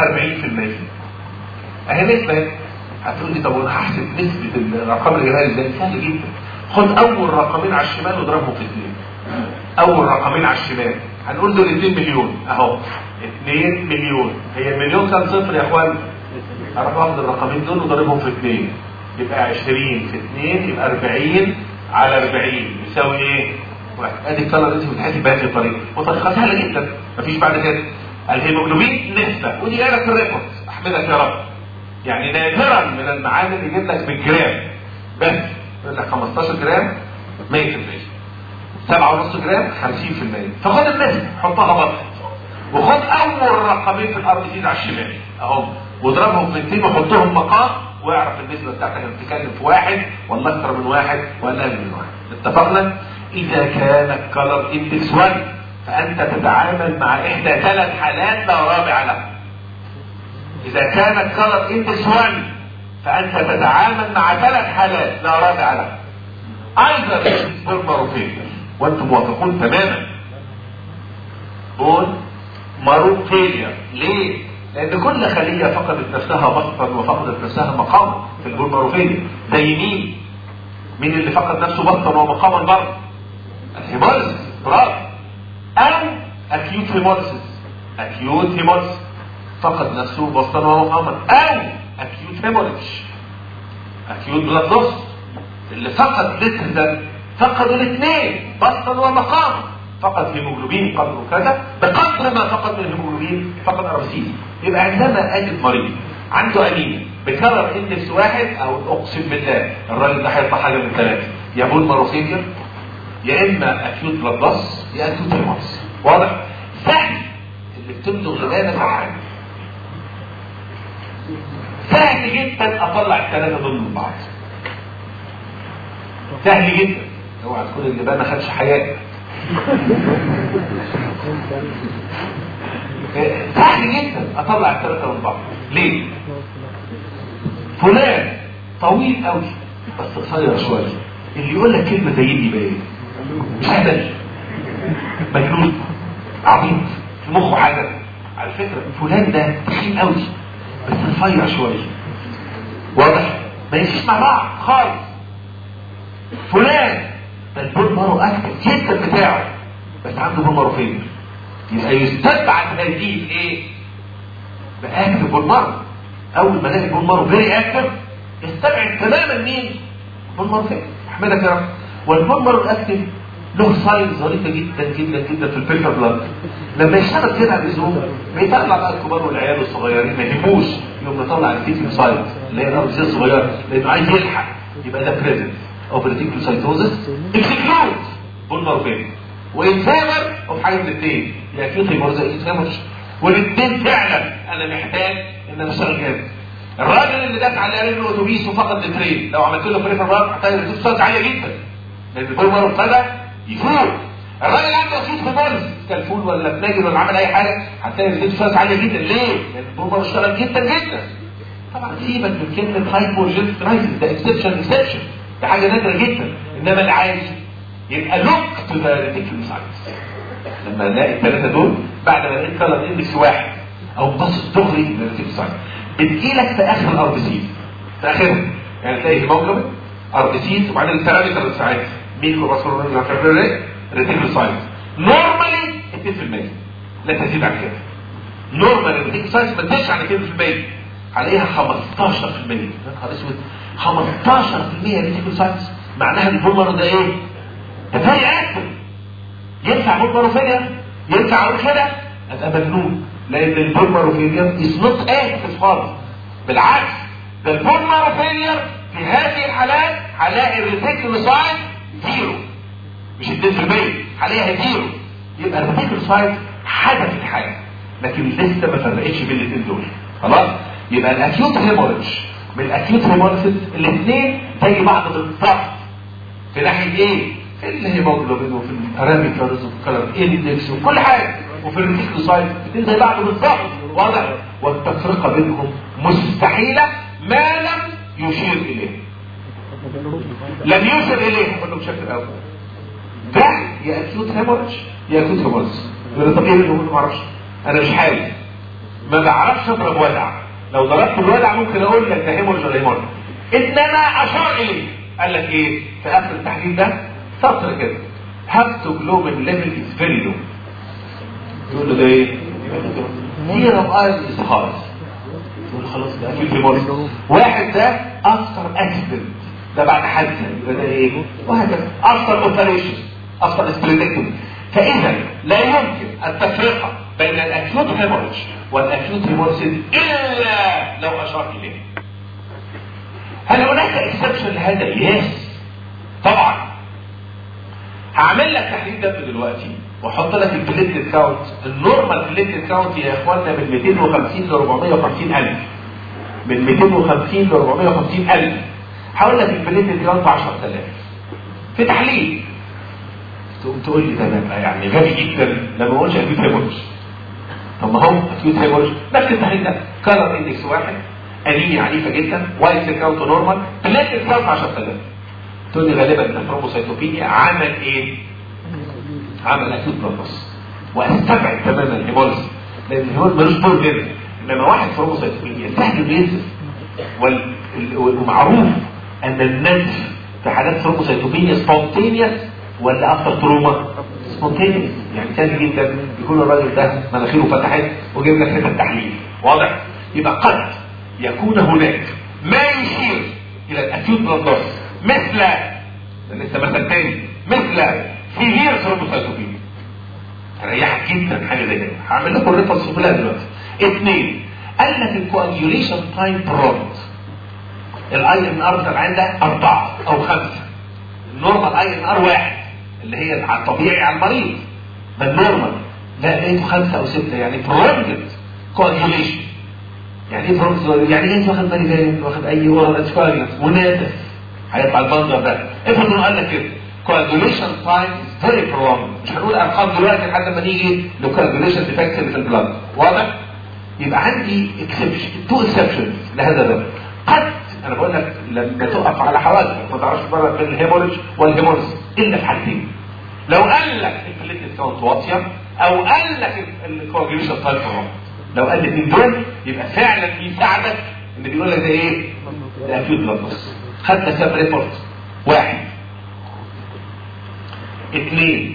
اهي نسبه هتقولي طب انا هحسب نسبه الارقام اللي جايه ازاي سهل جدا خد اول رقمين على الشمال واضربهم في اثنين اول رقمين على الشمال هنقول دول 2 مليون اهو 2 مليون هي المليون كام صفر يا اخوان اروح واخد الرقمين دول وضربهم في 2 يبقى 20 في 2 يبقى 40 على 40 يساوي ايه واحد ادي الكلر انت بتحسب بهذه الطريقه وطريقه سهله جدا مفيش بعد كده الهيموجلوبين نسبه ودي جايه لك في الريكورد احمدك يا رب يعني نادرا من المعادن يجيب لك بالجرام بس يقول لك 15 جرام 100% 7.5 جرام 50% فخد النسبه حطها بطن وخد اول رقمين في الار سيز على الشمال اهم واضربهم في 200 وحطهم مقام واعرف النسبه بتاعتك بتتكلم في واحد ولا اكثر من واحد ولا اقل من واحد اتفقنا اذا كان الكلر اندكس 1 فانت تتعامل مع احدى ثلاث حالات لا رابع لها اذا كان الكلر اندكس 1 فانت تتعامل مع ثلاث حالات لا رابع لها ايضا بون ماروفيلير وانتم موافقون تماما بون ماروفيلير ليه؟ لان كل خلية فقدت نفسها بسطا وفقدت نفسها مقاما في البون ماروفيلير زي مين؟ مين اللي فقد نفسه بسطا ومقاما برضه؟ الهيموليسيس برافو او اكيوت هيموليسيس اكيوت هيموليسيس فقد نفسه بسطا ومقاما او اكيوت هيموليج اكيوت بلاد لوس اللي فقد لتر ده فقدوا الاثنين بسطا ومقاما فقد هيموجلوبين قدره كذا بقدر ما فقد من الهيموجلوبين فقد ارسيل يبقى عندما اجد مريض عنده انيميا بكرر اندكس واحد او اقسم بالله الراجل ده هيطلع حاجه من ثلاثه يا بول ماروفيجر يا اما اكيوت بلاد لوس يا اكيوت هيموليز واضح سهل اللي بتبدو غلانه معانا سهل جدا اطلع الثلاثه دول من بعض سهل جدا اوعى تكون اللي بقى ما خدش حياتك سهل جدا اطلع الثلاثه من بعض ليه فلان طويل قوي بس قصير شويه اللي يقول لك كلمه زي دي بقى ايه مش هبل مجنون عبيط في مخه حاجه على فكره فلان ده تخين قوي بس رفيع شويه واضح ما يمشيش مع بعض خالص فلان ده البول مارو اكتف جدا بتاعه بس عنده بول مارو فين يبقى يستبعد هذه الايه باكتف بول مارو اول ما الاقي بول مارو فيري اكتف استبعد تماما مين بول مارو فين احمدك يا رب والبول مارو الاكتف له ساين ظريفه جدا جدا جدا في البيلفر بلاد لما يشتغل كده على الاسبوع بيطلع بقى الكبار والعيال الصغيرين ما يهموش يوم يطلع الفيتنج سايت اللي هي الارض الصغيره لانه عايز يلحق يبقى ده بريزنت اوف ريتيكولوسايتوزس اكسكلود بول مارفين وانفامر اوف حاجه من الاثنين يا اكيوت هيمورزا انفامرش والاثنين فعلا انا محتاج ان انا اشتغل جامد الراجل اللي داس على قال له اتوبيس وفقد الترين لو عملت له بريفر بلاد هتلاقي الريتيكولوسايت عاليه جدا لان البول مارو ابتدى يفوق الراجل عنده اكيوت هيمورز كالفول ولا بناجر ولا عمل اي حاجه هتلاقي الريتيكولوسايت عاليه جدا ليه؟ لان البول مارو اشتغل جدا جدا طبعا سيبك من كلمه هايبوجينيك رايزنج ده اكسبشن اكسبشن ده حاجه نادره جدا انما اللي عايز يبقى لوك تو ذا ريتيكولوسايتس لما نلاقي الثلاثه دول بعد ما لقيت كلر اندكس واحد او باصص دغري للريتيكولوسايتس بتجيلك في اخر الار بي سي في اخرها يعني تلاقي هيموجلوبين ار بي سي وبعدين البارامتر بتاعتها ميكرو فاسكولار ريتيكولوسايتس نورمالي 2% لا تزيد عن كده نورمال الريتيكولوسايتس ما تزيدش عن 2% عليها 15% يا نهار اسود 15% ريتيكولوسايتس معناها البولمر ده ايه؟ ده فيري اكتف ينفع بولمروفيليا ينفع اقول كده ابقى مجنون لان البولمروفيليا از نوت اكتف خالص بالعكس ده البولمروفيليا في هذه الحالات هلاقي الريتيكولوسايت زيرو مش 2% هلاقيها زيرو يبقى الريتيكولوسايت حاجه في الحياه لكن لسه ما فرقتش بين الاثنين دول خلاص يبقى الاكيوت هيموريدج من الاكيوت هيموريدج الاثنين زي بعض بالظبط في ناحيه ايه؟ في الهيموجلوبين وفي البارامترز وفي الكلر اندكس وكل حاجه وفي الريتيكولوسايت الاثنين زي بعض بالظبط واضح والتفرقه بينهم مستحيله ما لم يشير اليه لم يشر اليه قلنا بشكل اول ده يا اكيوت هيموريدج يا اكيوت هيموريدج يقول طب ايه اللي ما اعرفش انا مش حاول ما بعرفش اضرب ودع لو ضربت الودع ممكن اقول لك ده هيموريدج ولا هيموريدج انما اشار اليه قال لك ايه في اخر التحليل ده سطر كده هابتوجلوبين ليفل از فيري لو يقول له ده ايه؟ سيرم ايرون از هاي يقول خلاص ده اكيد هيموريدج واحد ده افتر اكسيدنت ده بعد حادثه يبقى ده ايه؟ وهكذا افتر اوبريشن افتر اسبليتكتومي فاذا لا يمكن التفرقه بين الاكيوت هيموريدج والاكيوت هيموريدج الا لو اشار اليه هل هناك اكسبشن لهذا؟ يس طبعا هعمل لك تحليل دم دلوقتي واحط لك البليتد كاونت النورمال بليتد كاونت يا اخوانا من 250 ل 450 الف من 250 ل 450 الف هقول لك البليتد كاونت 10000 في تحليل تقوم تقول لي ده انا يعني غبي جدا لما اقولش اكيوت هيموريدج طب ما هو اكيوت هيموريدج نفس التحليل ده كلر اندكس واحد انيميا عنيفه جدا وايت سيل كاونت نورمال بليتد كاونت 10000 تقول لي غالبا الثرومبوسيتوبينيا عمل ايه؟ عمل اكيوت بلس واستبعد تماما الهيموليز لان الهيموليز ملوش دور هنا انما واحد ثرومبوسيتوبينيا سهل انه ينزف وال- ال- ومعروف ان النزف في حالات ثرومبوسيتوبينيا سبونتينيوس ولا اكثر تروما سبونتينيوس يعني سهل جدا يكون الراجل ده مناخيره فتحت وجايب لك حته تحليل واضح يبقى قد يكون هناك ما يشير الى الاكيوت بلاد مثل ده لسه مثل تاني مثل سيفير ثرومبوسيتوبينيا ريحك جدا حاجه زي كده هعمل لكم الريفرنس كلها دلوقتي اثنين قال لك الكواجيوليشن تايم برودكت الاي ان ار بتاع ده اربعه او خمسه النورمال اي ان ار واحد اللي هي على الطبيعي على المريض ده النورمال لا لقيته خمسه او سته يعني برودكت كواجيوليشن يعني ايه برودكت يعني ايه انت واخد بالي واخد اي اورال اسكواجلس وناتس هيطلع المنظر ده افرض انه قال لك كده coagulation time is very prolonged مش هنقول ارقام دلوقتي لحد ما نيجي للcoagulation defects اللي في البلاد واضح يبقى عندي اكسبشن تو اكسبشنز لهذا ده قد انا بقول لك لما تقف على حوادث ما تعرفش تفرق بين الهيموريج والهيموريز الا في حالتين لو قال لك البليتلت كاونت واطيه او قال لك الكواجيوليشن تايم prolonged لو قال الاثنين دول يبقى فعلا بيساعدك ان بيقول لك ده ايه؟ ده اكيوت بلاد خدنا كام ريبورت واحد اثنين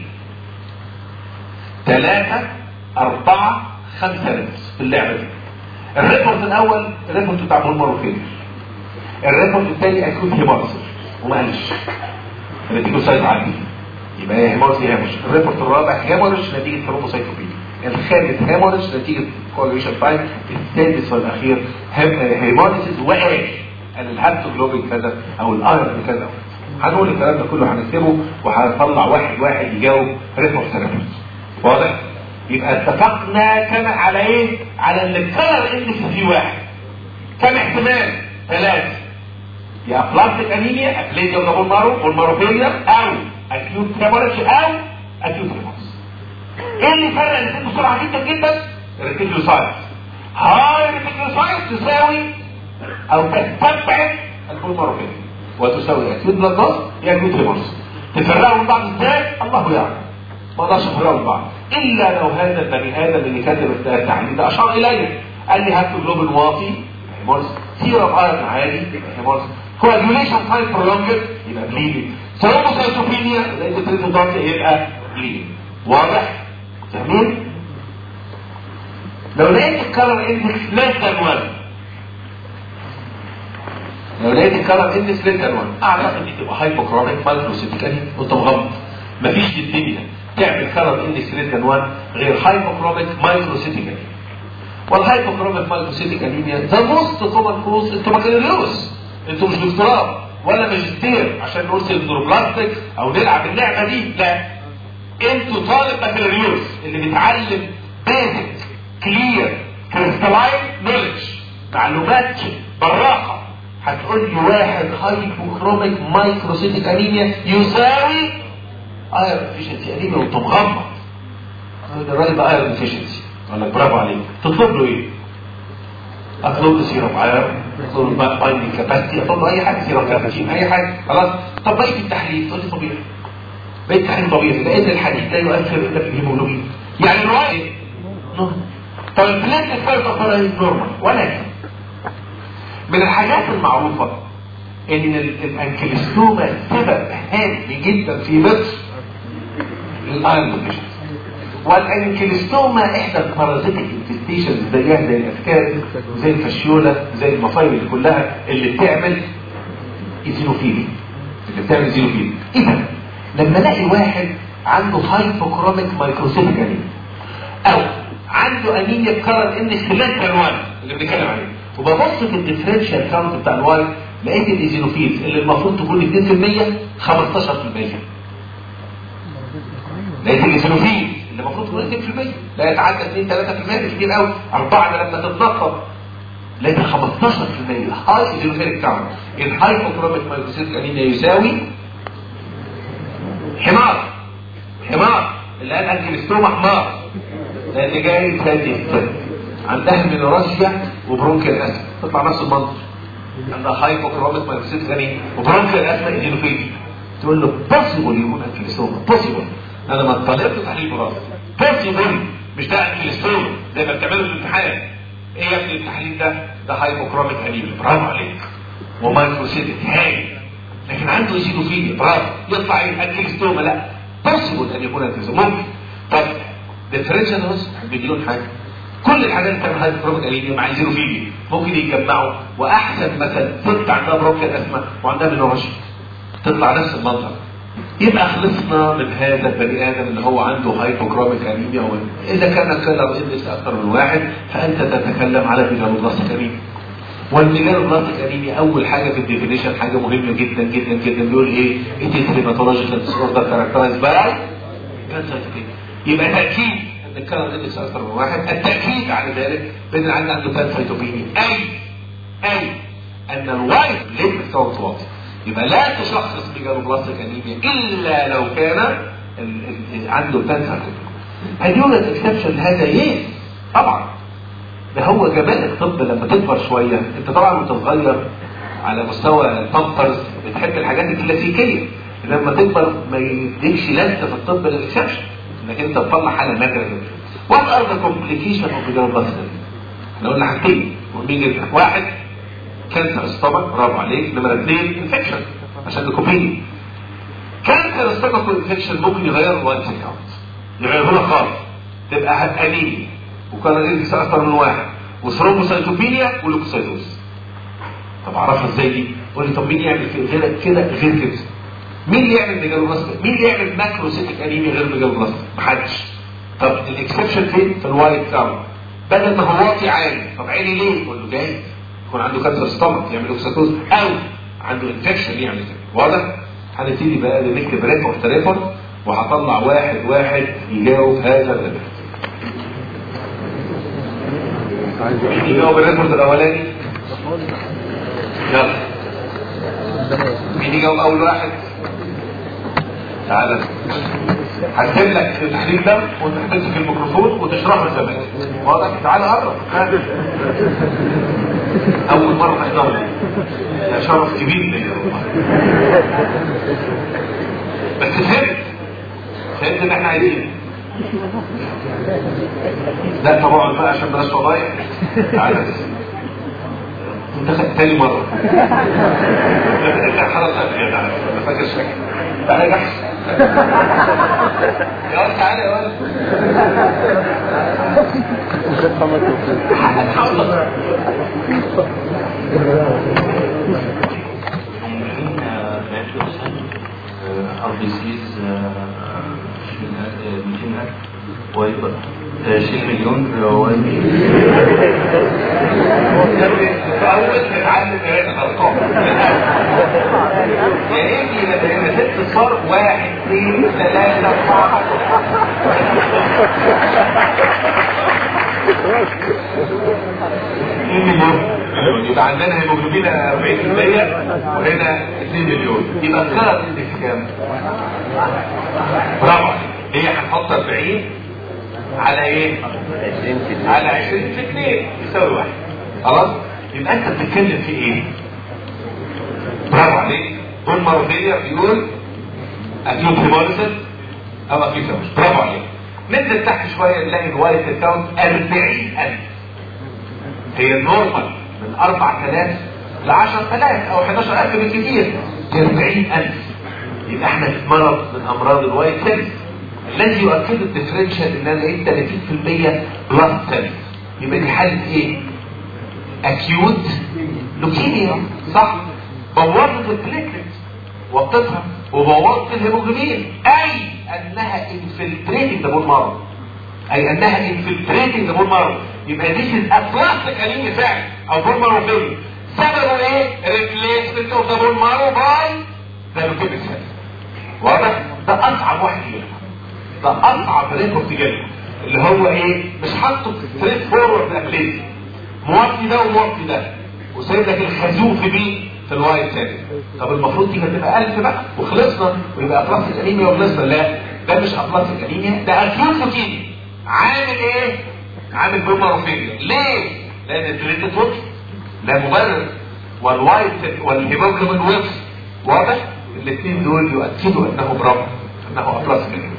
ثلاثة أربعة خمسة ريبورتس في اللعبة دي الريبورت الأول الريبورت بتاع بولمر وفيلر الريبورت الثاني أكيوت هيمارسل وما قالش نتيجة سايت عندي يبقى هي هيمارس هيمورج الريبورت الرابع هيمورج نتيجة ثرومبوسايتوبينيا الخامس هيمورج نتيجة كواليشن تايم السادس والأخير هيمارسيس وقال قال الهابتوجلوبين كذا او الايرون كذا هنقول الكلام ده كله هنكتبه وهنطلع واحد واحد يجاوب ريتموس ثيرابيست واضح يبقى اتفقنا كما على ايه على ان الكلر اندكس في واحد كم احتمال ثلاثه يا بلاستيك انيميا ابليزيا بولمارو بولماروبيليا او اكيوت هيموريج او اكيوت هيموريج ايه اللي فرق الاثنين بسرعه جدا جدا الريتيكلوسايت هاي الريتيكلوسايت تساوي او تستبعد البولماروبين وتساوي اكيوت بلاد لوس يا اكيوت هيمورس تفرقوا من بعض ازاي الله يعلم ما اقدرش افرقوا من بعض الا لو هذا البني ادم اللي كاتب التعليم ده اشار الي قال لي هات جلوبين واطي هيمورس سيرم ايرون عالي هيمورس كواجوليشن تايم برولونجد يبقى بليدنج ثرومبوسايتوبينيا لقيت التريتمنت يبقى بليدنج واضح فاهمين لو لقيت الكلر اندكس ليس ذان 1 لو لقيت الكلر اندكس ليس ذان 1 اعرف ان دي تبقى هايبوكرونيك مايكروسيتيكالي وتمغمض مفيش في الدنيا تعمل كلر اندكس ليس ذان 1 غير هايبوكرونيك مايكروسيتيكالي والهايبوكرونيك مايكروسيتيكاليميا ذا موست كومن كوز انتوا بكالوريوس انتوا مش دكتوراه ولا ماجستير عشان نرسل نوروبلاستيك او نلعب اللعبه دي لا انتوا طالب بكالوريوس اللي بيتعلم بيزك كلير كريستالاين نولج معلومات براقه هتقول لي واحد هايبوكروميك مايكروسيتيك انيميا يساوي ايرون ديفيشنسي انيميا وانت مغمض ده الراجل ده ايرون ديفيشنسي اقول لك برافو عليك تطلب له ايه؟ اطلب له سيرم ايرون اطلب له بايندنج كاباسيتي اطلب له اي حاجه سيرم كاباسيتي اي حاجه خلاص طب بقيه التحليل تقول لي طبيعي بقيه التحليل طبيعي لقيت الحديد لا يؤثر الا في الهيموجلوبين يعني الرأي نورمال طب البلاد كفايه تفرق نورمال ولكن من الحاجات المعروفه ان الانكلستوما سبب هام جدا في مصر الايرون ديفيشنسي والانكلستوما احدى البارازيتيك انفستيشنز زيها زي الافكار زي الفشيوله زي المصايب اللي كلها اللي بتعمل ايزينوفيلي اللي بتعمل ايزينوفيلي اذا لما الاقي واحد عنده هايبوكروميك مايكروسيتيك انيميا او عنده انيميا كارل ان خلال الوان اللي بنتكلم عليه وببص في الديفرنشال كاونت بتاع الواي لقيت الايزينوفيلز اللي المفروض تكون 2% 15% لقيت الايزينوفيلز اللي المفروض تكون 2% لا يتعدى 2 3% ده كتير قوي 4 لما تتنقب لقيت 15% هاي ايزينوفيلك كاونت الهايبوكروميك مايكروسيتيك انيميا يساوي حمار حمار اللي قال انكلستوما حمار لان جاي فاتي السن عندها مينوراسيا وبرونكيال اسم تطلع نفس المنظر عندها هايبوكروميك مايكروسيت غني وبرونكيال اسم ايدينوفيلي تقول له بوسيبل يكون انكليستوما بوسيبل انا ما طلبت تحليل براس بوسيبل مش ده انكليستوما زي ما بتعمله في الامتحان ايه يا ابني التحليل ده ده هايبوكروميك انيميا برافو عليك ومايكروسيتك هاي لكن عنده ايزينوفيليا برافو يطلع ايه انكليستوما لا بوسيبل ان يكون انكليستوما ممكن طب ديفرنشال مليون حاجه كل الحاجات اللي بتعمل هايبوكروميك انيميا مع ايزينوفيليا ممكن يتجمعوا واحسن مثلا ست عندها بروكيال اسما وعندها منورشيا تطلع نفس المنظر يبقى خلصنا من هذا البني ادم اللي هو عنده هايبوكروميك انيميا هو اذا كان الكلر اندكس اكثر من واحد فانت تتكلم على ميجالوبلاستيك انيميا والميجالوبلاستيك انيميا اول حاجه في الديفينيشن حاجه مهمه جدا جدا جدا بيقول ايه it is hematological disorder characterized by pancytopenia يبقى تاكيد ان الكلر اندكس اكثر من واحد التاكيد على ذلك بان العيان عنده pancytopenia اي اي ان الوايت ليك كاونت واطي يبقى لا تشخص ميجالوبلاستيك انيميا الا لو كان ال ال عنده pancytopenia هل يوجد اكسبشن لهذا؟ يس طبعا ده هو جمال الطب لما تكبر شويه انت طبعا وانت صغير على مستوى البامبرز بتحب الحاجات الكلاسيكيه لما تكبر ما يديكش لسه في الطب الاكسبشن انك انت تطلع حاله نادره جدا وات ار ذا كومبليكيشن اوف ميجالوبلاستيك احنا قلنا حاجتين مهمين جدا واحد كانسر ستومك برافو عليك نمره اثنين انفكشن عشان ليكوبينيا كانسر ستومك انفكشن ممكن يغير الوايت كاونت يغيره لك خالص تبقى هتانيميا وكان اكتر من واحد وثرومبوسايتوبينيا ولوكوسايتوز طب اعرفها ازاي دي؟ قول لي طب مين يعمل كده كده غير كده؟ مين اللي يعمل ميجالوبلاستيك؟ مين اللي يعمل ماكروسيتيك انيميا غير ميجالوبلاستيك؟ محدش طب الاكسبشن فين؟ في الوايت كاونت بدل ما هو واطي عالي طب عالي ليه؟ قول له جاي يكون عنده كانسر ستومك يعمل لوكوسايتوز او عنده انفكشن يعمل كده واضح؟ هنبتدي بقى نكتب ريبورت ريبورت وهطلع واحد واحد يجاوب هذا الريبورت مين يجاوب الريبورت الاولاني؟ يلا مين يجاوب اول واحد؟ تعالى هكتب لك التحليل ده وانت تمسك الميكروفون وتشرحه لزمايلك واضح تعالى قرب اول مره تحضر لي ده شرف كبير ليا والله بس فهمت فهمت ان احنا عايزين لا طبعا بقى عشان بلاش فضايح تعالى انت خدت تاني مرة انت خلاص يا تعالى ما فاكر شكل تعالى جحش يا ولد تعالى يا ولد هتحاول ار بي سيز 200 ويبقى 20 مليون اول تتعلم الارقام يا ابني لما ست صار واحد اثنين ثلاثة أربعة مليون يبقى عندنا هيموجلوبين 40% وهنا 2 مليون يبقى الكرة اندكس كام؟ برافو هي هنحط 40 على ايه؟ على 20 في 2 يساوي واحد خلاص؟ يبقى انت بتتكلم في ايه؟ برافو عليك دول مرضية بيقول اكيوت هيموليسيس او اكيوت هيموليسيس برافو عليك ننزل تحت شوية نلاقي الوايت الكاونت 40000 هي النورمال من 4000 ل 10000 او 11000 بالكثير 40000 يبقى احنا في مرض من امراض الوايت سيلز الذي يؤكد الديفرنشال ان انا لقيت 30% بلس سيلز يبقى دي حاله ايه؟ اكيوت لوكيميا صح؟ بوظت البليتلت وطتها وبوظت الهيموجلوبين اي انها انفلتريتنج ده مرض اي انها انفلتريتنج ده مرض يبقى دي ابلاستيك انيميا فعلا او بون مارو فيلم سببه ايه؟ ريبليسمنت اوف ذا بون مارو باي ذا لوكيميك سيل واضح؟ ده اصعب واحد فيهم ده اصعب ريبورت جالي اللي هو ايه؟ مش حاطه ستريت فورورد ابليتي موطي ده وموطي ده وسايب لك الخازوق في مين؟ في الوايت سيل طب المفروض دي تبقى 1000 بقى وخلصنا ويبقى ابلاستيك انيميا وخلصنا لا ده مش ابلاستيك انيميا ده اكيوت لوكيميا عامل ايه؟ عامل بوماروفيليا ليه؟ لان البليتد وقف لا مبرر والوايت والهيموجلوبين وقف واضح؟ الاثنين دول يؤكدوا انه برب انه ابلاس منه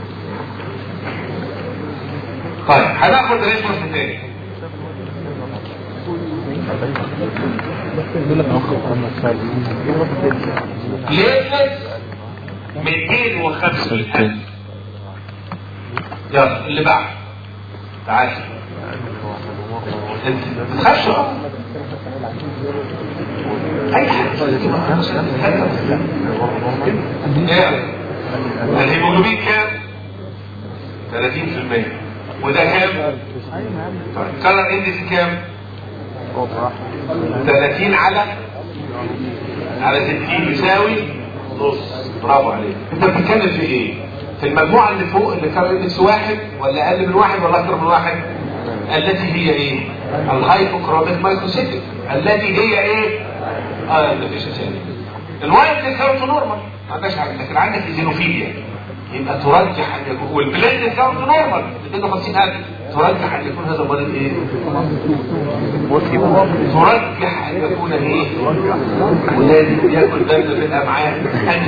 طيب هناخد ريسورس تاني ليتلت 250 ألف يلا اللي بعد تعال انت ما تخافش بقى. اي حاجه كام الهيموجلوبين كام 30% وده كام طيب كلر اندكس كام 30 على على 60 يساوي نص برافو عليك انت بتتكلم في ايه في المجموعه اللي فوق اللي كان اندكس واحد ولا اقل من واحد ولا اكثر من واحد التي هي ايه الهايبوكروميك مايكروسيتيك التي هي ايه اه الديفيشنسي الوايت كاونت نورمال ما عندكش حاجه لكن عندك ايزينوفيليا يبقى ترجح ان يكون والبليد كاونت نورمال 250000 ترجح ان يكون هذا المريض ايه ترجح ان يكون ايه ولازم ياكل دم في الامعاء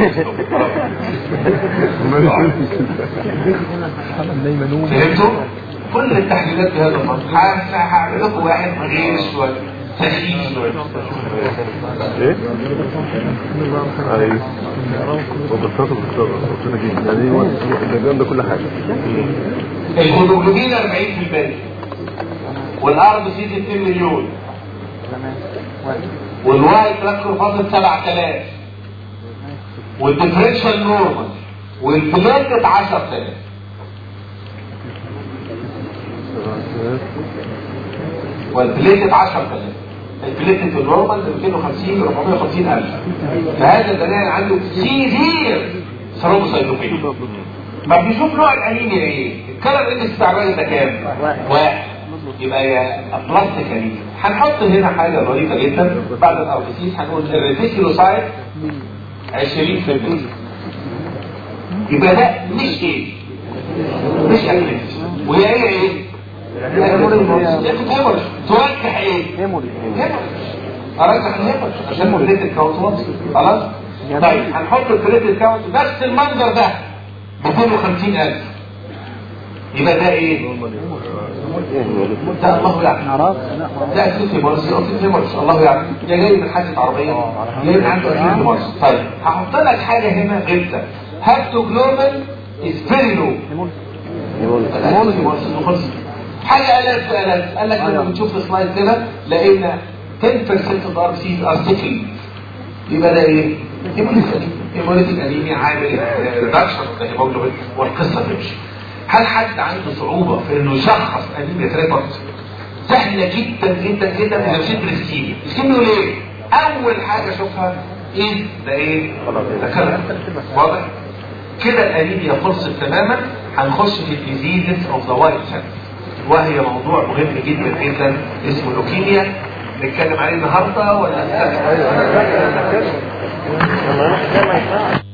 فهمتوا؟ كل التحليلات بهذا المنطق هعمل لكم واحد غير شويه سخيف شويه ايه؟ ايوه وبالصوت وبالصوت قلت لك ايه يعني هو الجنان ده كل حاجه الهيموجلوبين 40% والار بي سي 2 مليون والواي تراكر فاصل 7000 والديفرنشال نورمال والبلاتد 10000 والبليتد 10000 البليتد النورمال 250 450 الف فهذا البنان عنده سيفير ثرومبوسايتوبينيا ما بنشوف نوع الانيميا ايه الكلر اندكس بتاع الراجل ده كام واحد يبقى يا بلاستيك انيميا هنحط هنا حاجه ظريفه جدا بعد الاربسيس هنقول الريتيكولوسايت 20% يبقى ده مش ايه مش اكتيف وهي هي ايه هيموريج ترجح ايه هيموري ارجح الهيموريج عشان البليتد كاونت واطي خلاص طيب هنحط البليتد كاونت نفس المنظر ده 250000 يبقى ده ايه ده الله يعلم ده اكيد هيموريج اكيد هيموريج الله يعلم يا جاي من حادثه عربيه جاي من عنده اكيد هيموريج طيب هحط لك حاجه هنا غلسه هابتوجلوبال از فيري لو حاجة ألف ألف قال لك لما بتشوف السلايد كده لقينا 10% of the RBCs are sickly يبقى ده ايه؟ هيموليتيك انيميا عامل ريدكشن في الهيموجلوبين والقصة تمشي هل حد عنده صعوبة في انه يشخص انيميا تريبورت؟ سهلة جدا جدا جدا اذا مشيت بالسكيميا السكيميا ليه؟ اول حاجة اشوفها ايه ده ايه؟ ده كلام واضح؟ كده الانيميا خلصت تماما هنخش في الديزيزز اوف ذا وايت سيلز وهي موضوع مهم جدا جدا اسمه لوكيميا نتكلم عليه النهارده ولا ايوه